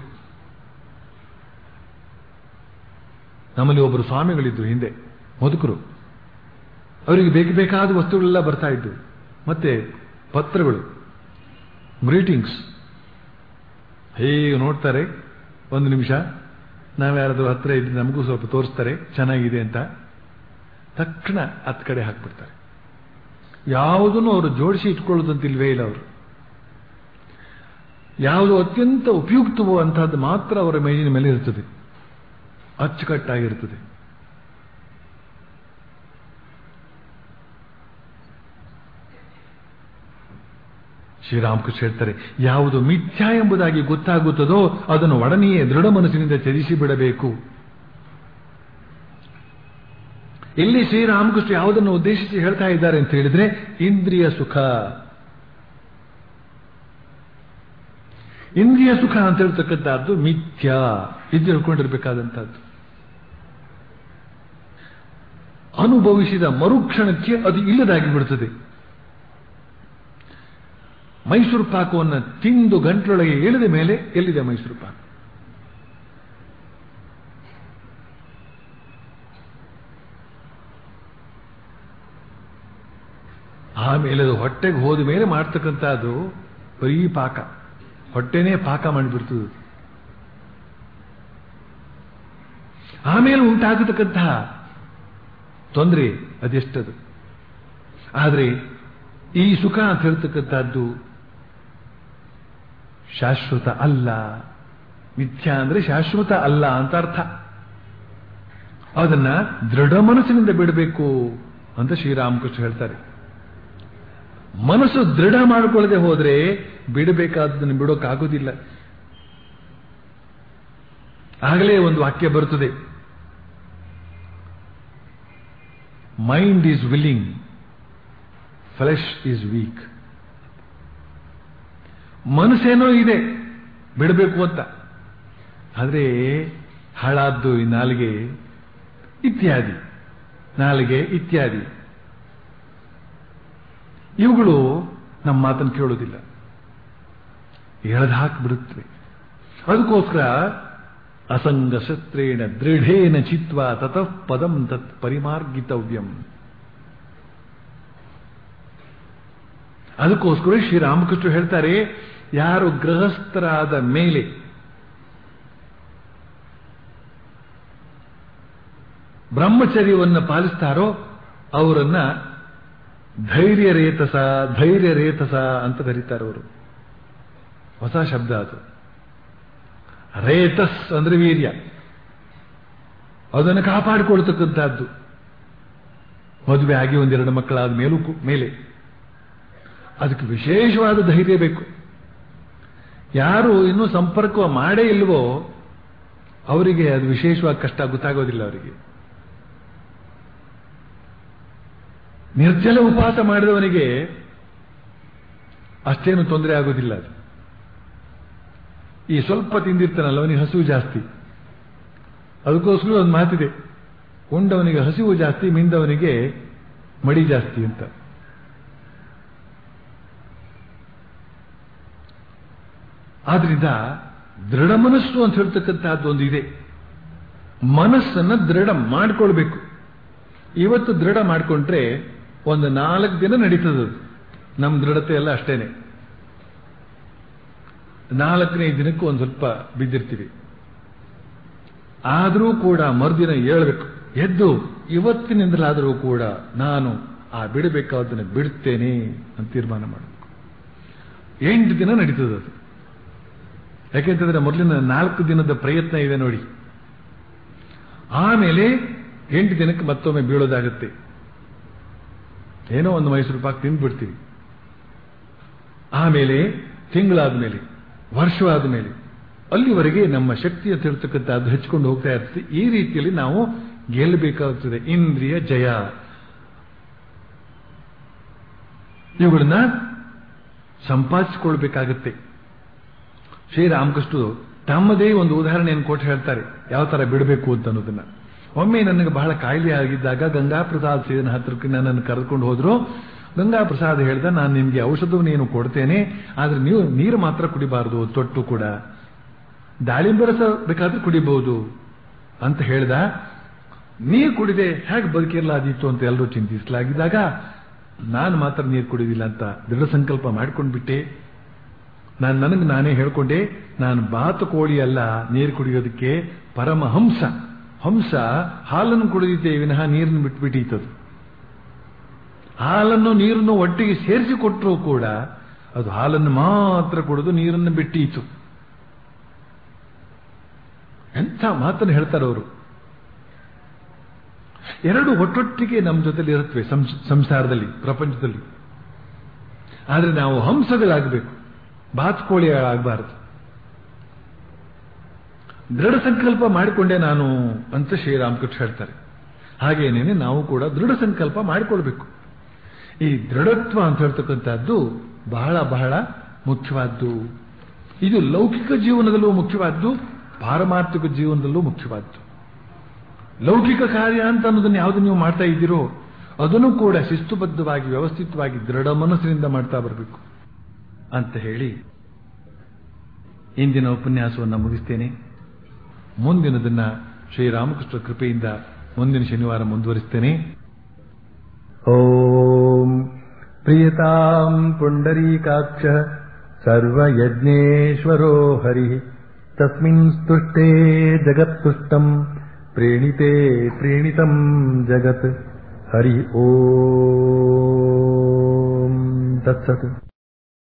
ನಮ್ಮಲ್ಲಿ ಒಬ್ಬರು ಸ್ವಾಮಿಗಳಿದ್ರು ಹಿಂದೆ ಮುದುಕರು ಅವರಿಗೆ ಬೇಕು ಬೇಕಾದ ವಸ್ತುಗಳೆಲ್ಲ ಬರ್ತಾ ಇದ್ದು ಮತ್ತೆ ಪತ್ರಗಳು ಗ್ರೀಟಿಂಗ್ಸ್ ಹೇಗೆ ನೋಡ್ತಾರೆ ಒಂದು ನಿಮಿಷ ನಾವ್ಯಾರಾದ್ರೂ ಹತ್ರ ಇದ್ದು ನಮಗೂ ಸ್ವಲ್ಪ ತೋರಿಸ್ತಾರೆ ಚೆನ್ನಾಗಿದೆ ಅಂತ ತಕ್ಷಣ ಹತ್ತು ಕಡೆ ಹಾಕ್ಬಿಡ್ತಾರೆ ಯಾವುದನ್ನು ಅವರು ಜೋಡಿಸಿ ಇಟ್ಕೊಳ್ಳೋದಂತಿಲ್ವೇ ಇಲ್ಲ ಅವರು ಯಾವುದು ಅತ್ಯಂತ ಉಪಯುಕ್ತವೋ ಅಂತಹದ್ದು ಮಾತ್ರ ಅವರ ಮೇಜಿನ ಮೇಲೆ ಇರ್ತದೆ ಅಚ್ಚುಕಟ್ಟಾಗಿರ್ತದೆ ಶ್ರೀರಾಮಕೃಷ್ಣ ಹೇಳ್ತಾರೆ ಯಾವುದು ಮಿಥ್ಯಾ ಎಂಬುದಾಗಿ ಗೊತ್ತಾಗುತ್ತದೋ ಅದನ್ನು ಒಡನೆಯೇ ದೃಢ ಮನಸ್ಸಿನಿಂದ ತ್ಯಜಿಸಿ ಬಿಡಬೇಕು ಇಲ್ಲಿ ಶ್ರೀರಾಮಕೃಷ್ಣ ಯಾವುದನ್ನು ಉದ್ದೇಶಿಸಿ ಹೇಳ್ತಾ ಇದ್ದಾರೆ ಅಂತ ಹೇಳಿದ್ರೆ ಇಂದ್ರಿಯ ಸುಖ ಇಂದ್ರಿಯ ಸುಖ ಅಂತ ಹೇಳ್ತಕ್ಕಂಥದ್ದು ಮಿಥ್ಯಾ ಇದು ಹೇಳ್ಕೊಂಡಿರ್ಬೇಕಾದಂಥದ್ದು ಅನುಭವಿಸಿದ ಮರುಕ್ಷಣಕ್ಕೆ ಅದು ಇಲ್ಲದಾಗಿ ಬಿಡುತ್ತದೆ ಮೈಸೂರು ಪಾಕವನ್ನು ತಿಂದು ಗಂಟಲೊಳಗೆ ಇಳಿದ ಮೇಲೆ ಎಲ್ಲಿದೆ ಮೈಸೂರು ಪಾಕ ಆಮೇಲೆ ಅದು ಹೊಟ್ಟೆಗೆ ಹೋದ ಮೇಲೆ ಮಾಡ್ತಕ್ಕಂಥದ್ದು ಬರೀ ಪಾಕ ಹೊಟ್ಟೆನೇ ಪಾಕ ಮಾಡಿಬಿಡ್ತದೆ ಆಮೇಲೆ ಉಂಟಾಗತಕ್ಕಂತಹ ತೊಂದರೆ ಅದೆಷ್ಟದು ಆದರೆ ಈ ಸುಖ ಅಂತ ಹೇಳ್ತಕ್ಕಂಥದ್ದು ಶಾಶ್ವತ ಅಲ್ಲ ಮಿಥ್ಯ ಅಂದ್ರೆ ಶಾಶ್ವತ ಅಲ್ಲ ಅಂತ ಅರ್ಥ ಅದನ್ನ ದೃಢ ಮನಸ್ಸಿನಿಂದ ಬಿಡಬೇಕು ಅಂತ ಶ್ರೀರಾಮಕೃಷ್ಣ ಹೇಳ್ತಾರೆ ಮನಸ್ಸು ದೃಢ ಮಾಡಿಕೊಳ್ಳದೆ ಹೋದ್ರೆ ಬಿಡಬೇಕಾದದನ್ನು ಬಿಡೋಕ್ಕಾಗೋದಿಲ್ಲ ಆಗಲೇ ಒಂದು ವಾಕ್ಯ ಬರುತ್ತದೆ mind is willing flesh is weak ಮನಸ್ಸೇನೋ ಇದೆ ಬಿಡಬೇಕು ಅಂತ ಆದರೆ ಹಾಳಾದ್ದು ಈ ನಾಲಿಗೆ ಇತ್ಯಾದಿ ನಾಲಿಗೆ ಇತ್ಯಾದಿ ಇವುಗಳು ನಮ್ಮ ಮಾತನ್ನು ಕೇಳೋದಿಲ್ಲ ಎಳೆದು ಹಾಕಿಬಿಡುತ್ತವೆ ಅದಕ್ಕೋಸ್ಕರ ಅಸಂಗ ಶಸ್ತ್ರೇಣ ದೃಢೇನ ಚಿತ್ವ ತತಃ ಪದಂ ತತ್ ಪರಿಮಾರ್ಗಿತವ್ಯಂ ಅದಕ್ಕೋಸ್ಕರ ಶ್ರೀರಾಮಕೃಷ್ಣ ಹೇಳ್ತಾರೆ ಯಾರು ಗೃಹಸ್ಥರಾದ ಮೇಲೆ ಬ್ರಹ್ಮಚರ್ಯವನ್ನು ಪಾಲಿಸ್ತಾರೋ ಅವರನ್ನ ಧೈರ್ಯ ರೇತಸ ಧೈರ್ಯ ರೇತಸ ಅಂತ ಕರೀತಾರೆ ಅವರು ಹೊಸ ಶಬ್ದ ಅದು ರೇತಸ್ ಅಂದ್ರೆ ವೀರ್ಯ ಅದನ್ನು ಕಾಪಾಡಿಕೊಳ್ತಕ್ಕಂಥದ್ದು ಮದುವೆ ಆಗಿ ಒಂದೆರಡು ಮಕ್ಕಳಾದ ಮೇಲೂ ಕು- ಮೇಲೆ ಅದಕ್ಕೆ ವಿಶೇಷವಾದ ಧೈರ್ಯ ಬೇಕು ಯಾರು ಇನ್ನೂ ಸಂಪರ್ಕ ಮಾಡೇ ಇಲ್ವೋ ಅವರಿಗೆ ಅದು ವಿಶೇಷವಾಗಿ ಕಷ್ಟ ಗೊತ್ತಾಗೋದಿಲ್ಲ ಅವರಿಗೆ ನಿರ್ಜಲ ಉಪವಾಸ ಮಾಡಿದವನಿಗೆ ಅಷ್ಟೇನು ತೊಂದರೆ ಆಗೋದಿಲ್ಲ ಅದು ಈ ಸ್ವಲ್ಪ ತಿಂದಿರ್ತಾನಲ್ಲ ಅವನಿಗೆ ಹಸಿವು ಜಾಸ್ತಿ ಅದಕ್ಕೋಸ್ಕರ ಒಂದು ಮಾತಿದೆ ಉಂಡವನಿಗೆ ಹಸಿವು ಜಾಸ್ತಿ ಮಿಂದವನಿಗೆ ಮಡಿ ಜಾಸ್ತಿ ಅಂತ ಆದ್ರಿಂದ ದೃಢ ಮನಸ್ಸು ಅಂತ ಹೇಳ್ತಕ್ಕಂತಹದ್ದು ಒಂದು ಇದೆ ಮನಸ್ಸನ್ನ ದೃಢ ಮಾಡ್ಕೊಳ್ಬೇಕು ಇವತ್ತು ದೃಢ ಮಾಡ್ಕೊಂಡ್ರೆ ಒಂದು ನಾಲ್ಕು ದಿನ ನಡೀತದೆ ಅದು. ನಮ್ಮ ದೃಢತೆ ಎಲ್ಲ ಅಷ್ಟೇನೆ ನಾಲ್ಕನೇ ದಿನಕ್ಕೂ ಒಂದು ಸ್ವಲ್ಪ ಬಿದ್ದಿರ್ತೀವಿ ಆದರೂ ಕೂಡ ಮರುದಿನ ಏಳಬೇಕು ಎದ್ದು ಇವತ್ತಿನಿಂದಲಾದರೂ ಕೂಡ ನಾನು ಆ ಬಿಡಬೇಕಾದನ್ನು ಬಿಡ್ತೇನೆ ಅಂತ ತೀರ್ಮಾನ ಮಾಡಬೇಕು ಎಂಟು ದಿನ ನಡೀತದೆ ಅದು ಯಾಕೆಂತಂದ್ರೆ ಮೊದಲಿನ ನಾಲ್ಕು ದಿನದ ಪ್ರಯತ್ನ ಇದೆ ನೋಡಿ ಆಮೇಲೆ ಎಂಟು ದಿನಕ್ಕೆ ಮತ್ತೊಮ್ಮೆ ಬೀಳೋದಾಗುತ್ತೆ ಏನೋ ಒಂದು ಮೈಸೂರು ಪಾಕ್ ತಿಂದ್ಬಿಡ್ತೀವಿ ಆಮೇಲೆ ತಿಂಗಳಾದ ಮೇಲೆ ವರ್ಷವಾದ ಮೇಲೆ ಅಲ್ಲಿವರೆಗೆ ನಮ್ಮ ಶಕ್ತಿ ಅಂತ ಹೇಳ್ತಕ್ಕಂಥದ್ದು ಹೆಚ್ಚಿಕೊಂಡು ಹೋಗ್ತಾ ಇರ್ತದೆ ಈ ರೀತಿಯಲ್ಲಿ ನಾವು ಗೆಲ್ಲಬೇಕಾಗುತ್ತದೆ ಇಂದ್ರಿಯ ಜಯ ಇವುಗಳನ್ನ ಸಂಪಾದಿಸಿಕೊಳ್ಬೇಕಾಗತ್ತೆ ಶ್ರೀರಾಮಕೃಷ್ಣರು ತಮ್ಮದೇ ಒಂದು ಉದಾಹರಣೆಯನ್ನು ಕೊಟ್ಟು ಹೇಳ್ತಾರೆ ಯಾವ ತರ ಬಿಡಬೇಕು ಅಂತ ಅನ್ನೋದನ್ನ ಒಮ್ಮೆ ನನಗೆ ಬಹಳ ಕಾಯಿಲೆ ಆಗಿದ್ದಾಗ ಗಂಗಾ ಪ್ರಸಾದ್ ಸೇದನ ಹತ್ರಕ್ಕೆ ನನ್ನನ್ನು ಕರೆದುಕೊಂಡು ಹೋದ್ರು ಗಂಗಾ ಪ್ರಸಾದ್ ಹೇಳ್ದ ನಾನು ನಿಮ್ಗೆ ಔಷಧವನ್ನು ಏನು ಕೊಡ್ತೇನೆ ಆದ್ರೆ ನೀವು ನೀರು ಮಾತ್ರ ಕುಡಿಬಾರದು ತೊಟ್ಟು ಕೂಡ ದಾಳಿಂಬೆ ರಸ ಬೇಕಾದ್ರೆ ಕುಡಿಬಹುದು ಅಂತ ಹೇಳ್ದ ನೀರು ಕುಡಿದೆ ಹೇಗೆ ಬದುಕಿರಲಾದೀತು ಅಂತ ಎಲ್ಲರೂ ಚಿಂತಿಸಲಾಗಿದ್ದಾಗ ನಾನು ಮಾತ್ರ ನೀರು ಕುಡಿದಿಲ್ಲ ಅಂತ ದೃಢ ಸಂಕಲ್ಪ ಮಾಡ್ಕೊಂಡ್ಬಿಟ್ಟೆ ನಾನು ನನಗೆ ನಾನೇ ಹೇಳ್ಕೊಂಡೆ ನಾನು ಬಾತು ಕೋಳಿ ಅಲ್ಲ ನೀರು ಕುಡಿಯೋದಕ್ಕೆ ಪರಮಹಂಸ ಹಂಸ ಹಾಲನ್ನು ಕುಡಿದಿದ್ದೆ ವಿನಃ ನೀರನ್ನು ಬಿಟ್ಬಿಟ್ಟಿತ್ತದು ಹಾಲನ್ನು ನೀರನ್ನು ಒಟ್ಟಿಗೆ ಸೇರಿಸಿ ಕೊಟ್ಟರೂ ಕೂಡ ಅದು ಹಾಲನ್ನು ಮಾತ್ರ ಕುಡಿದು ನೀರನ್ನು ಬಿಟ್ಟೀತು ಎಂಥ ಮಾತನ್ನು ಹೇಳ್ತಾರೆ ಅವರು ಎರಡು ಒಟ್ಟೊಟ್ಟಿಗೆ ನಮ್ಮ ಜೊತೆಲಿ ಇರುತ್ತವೆ ಸಂಸ್- ಸಂಸಾರದಲ್ಲಿ ಪ್ರಪಂಚದಲ್ಲಿ ಆದರೆ ನಾವು ಹಂಸಗಳಾಗಬೇಕು ಬಾತ್ಕೋಳಿಗಳಾಗಬಾರದು ದೃಢ ಸಂಕಲ್ಪ ಮಾಡಿಕೊಂಡೆ ನಾನು ಅಂತ ಶ್ರೀರಾಮಕೃಷ್ಣ ಹೇಳ್ತಾರೆ ಹಾಗೇನೇನೆ ನಾವು ಕೂಡ ದೃಢ ಸಂಕಲ್ಪ ಮಾಡಿಕೊಳ್ಬೇಕು ಈ ದೃಢತ್ವ ಅಂತ ಹೇಳ್ತಕ್ಕಂಥದ್ದು ಬಹಳ ಬಹಳ ಮುಖ್ಯವಾದ್ದು ಇದು ಲೌಕಿಕ ಜೀವನದಲ್ಲೂ ಮುಖ್ಯವಾದ್ದು ಪಾರಮಾರ್ಥಿಕ ಜೀವನದಲ್ಲೂ ಮುಖ್ಯವಾದ್ದು ಲೌಕಿಕ ಕಾರ್ಯ ಅಂತ ಅನ್ನೋದನ್ನು ಯಾವುದು ನೀವು ಮಾಡ್ತಾ ಇದ್ದೀರೋ ಅದನ್ನು ಕೂಡ ಶಿಸ್ತುಬದ್ಧವಾಗಿ ವ್ಯವಸ್ಥಿತವಾಗಿ ದೃಢ ಮನಸ್ಸಿನಿಂದ ಮಾಡ್ತಾ ಬರಬೇಕು ಅಂತ ಹೇಳಿ ಇಂದಿನ ಉಪನ್ಯಾಸವನ್ನು ಮುಗಿಸ್ತೇನೆ ಮುಂದಿನದನ್ನ ಶ್ರೀರಾಮಕೃಷ್ಣ ಕೃಪೆಯಿಂದ ಮುಂದಿನ ಶನಿವಾರ ಮುಂದುವರಿಸ್ತೇನೆ ಓಂ प्रियताम् पुण्डरीकाक्षः सर्वयज्ञेश्वरो हरिः तस्मिन् स्तुष्टे जगत्तुष्टम् प्रेणिते प्रेणितम् जगत् हरि ॐ तत्सत्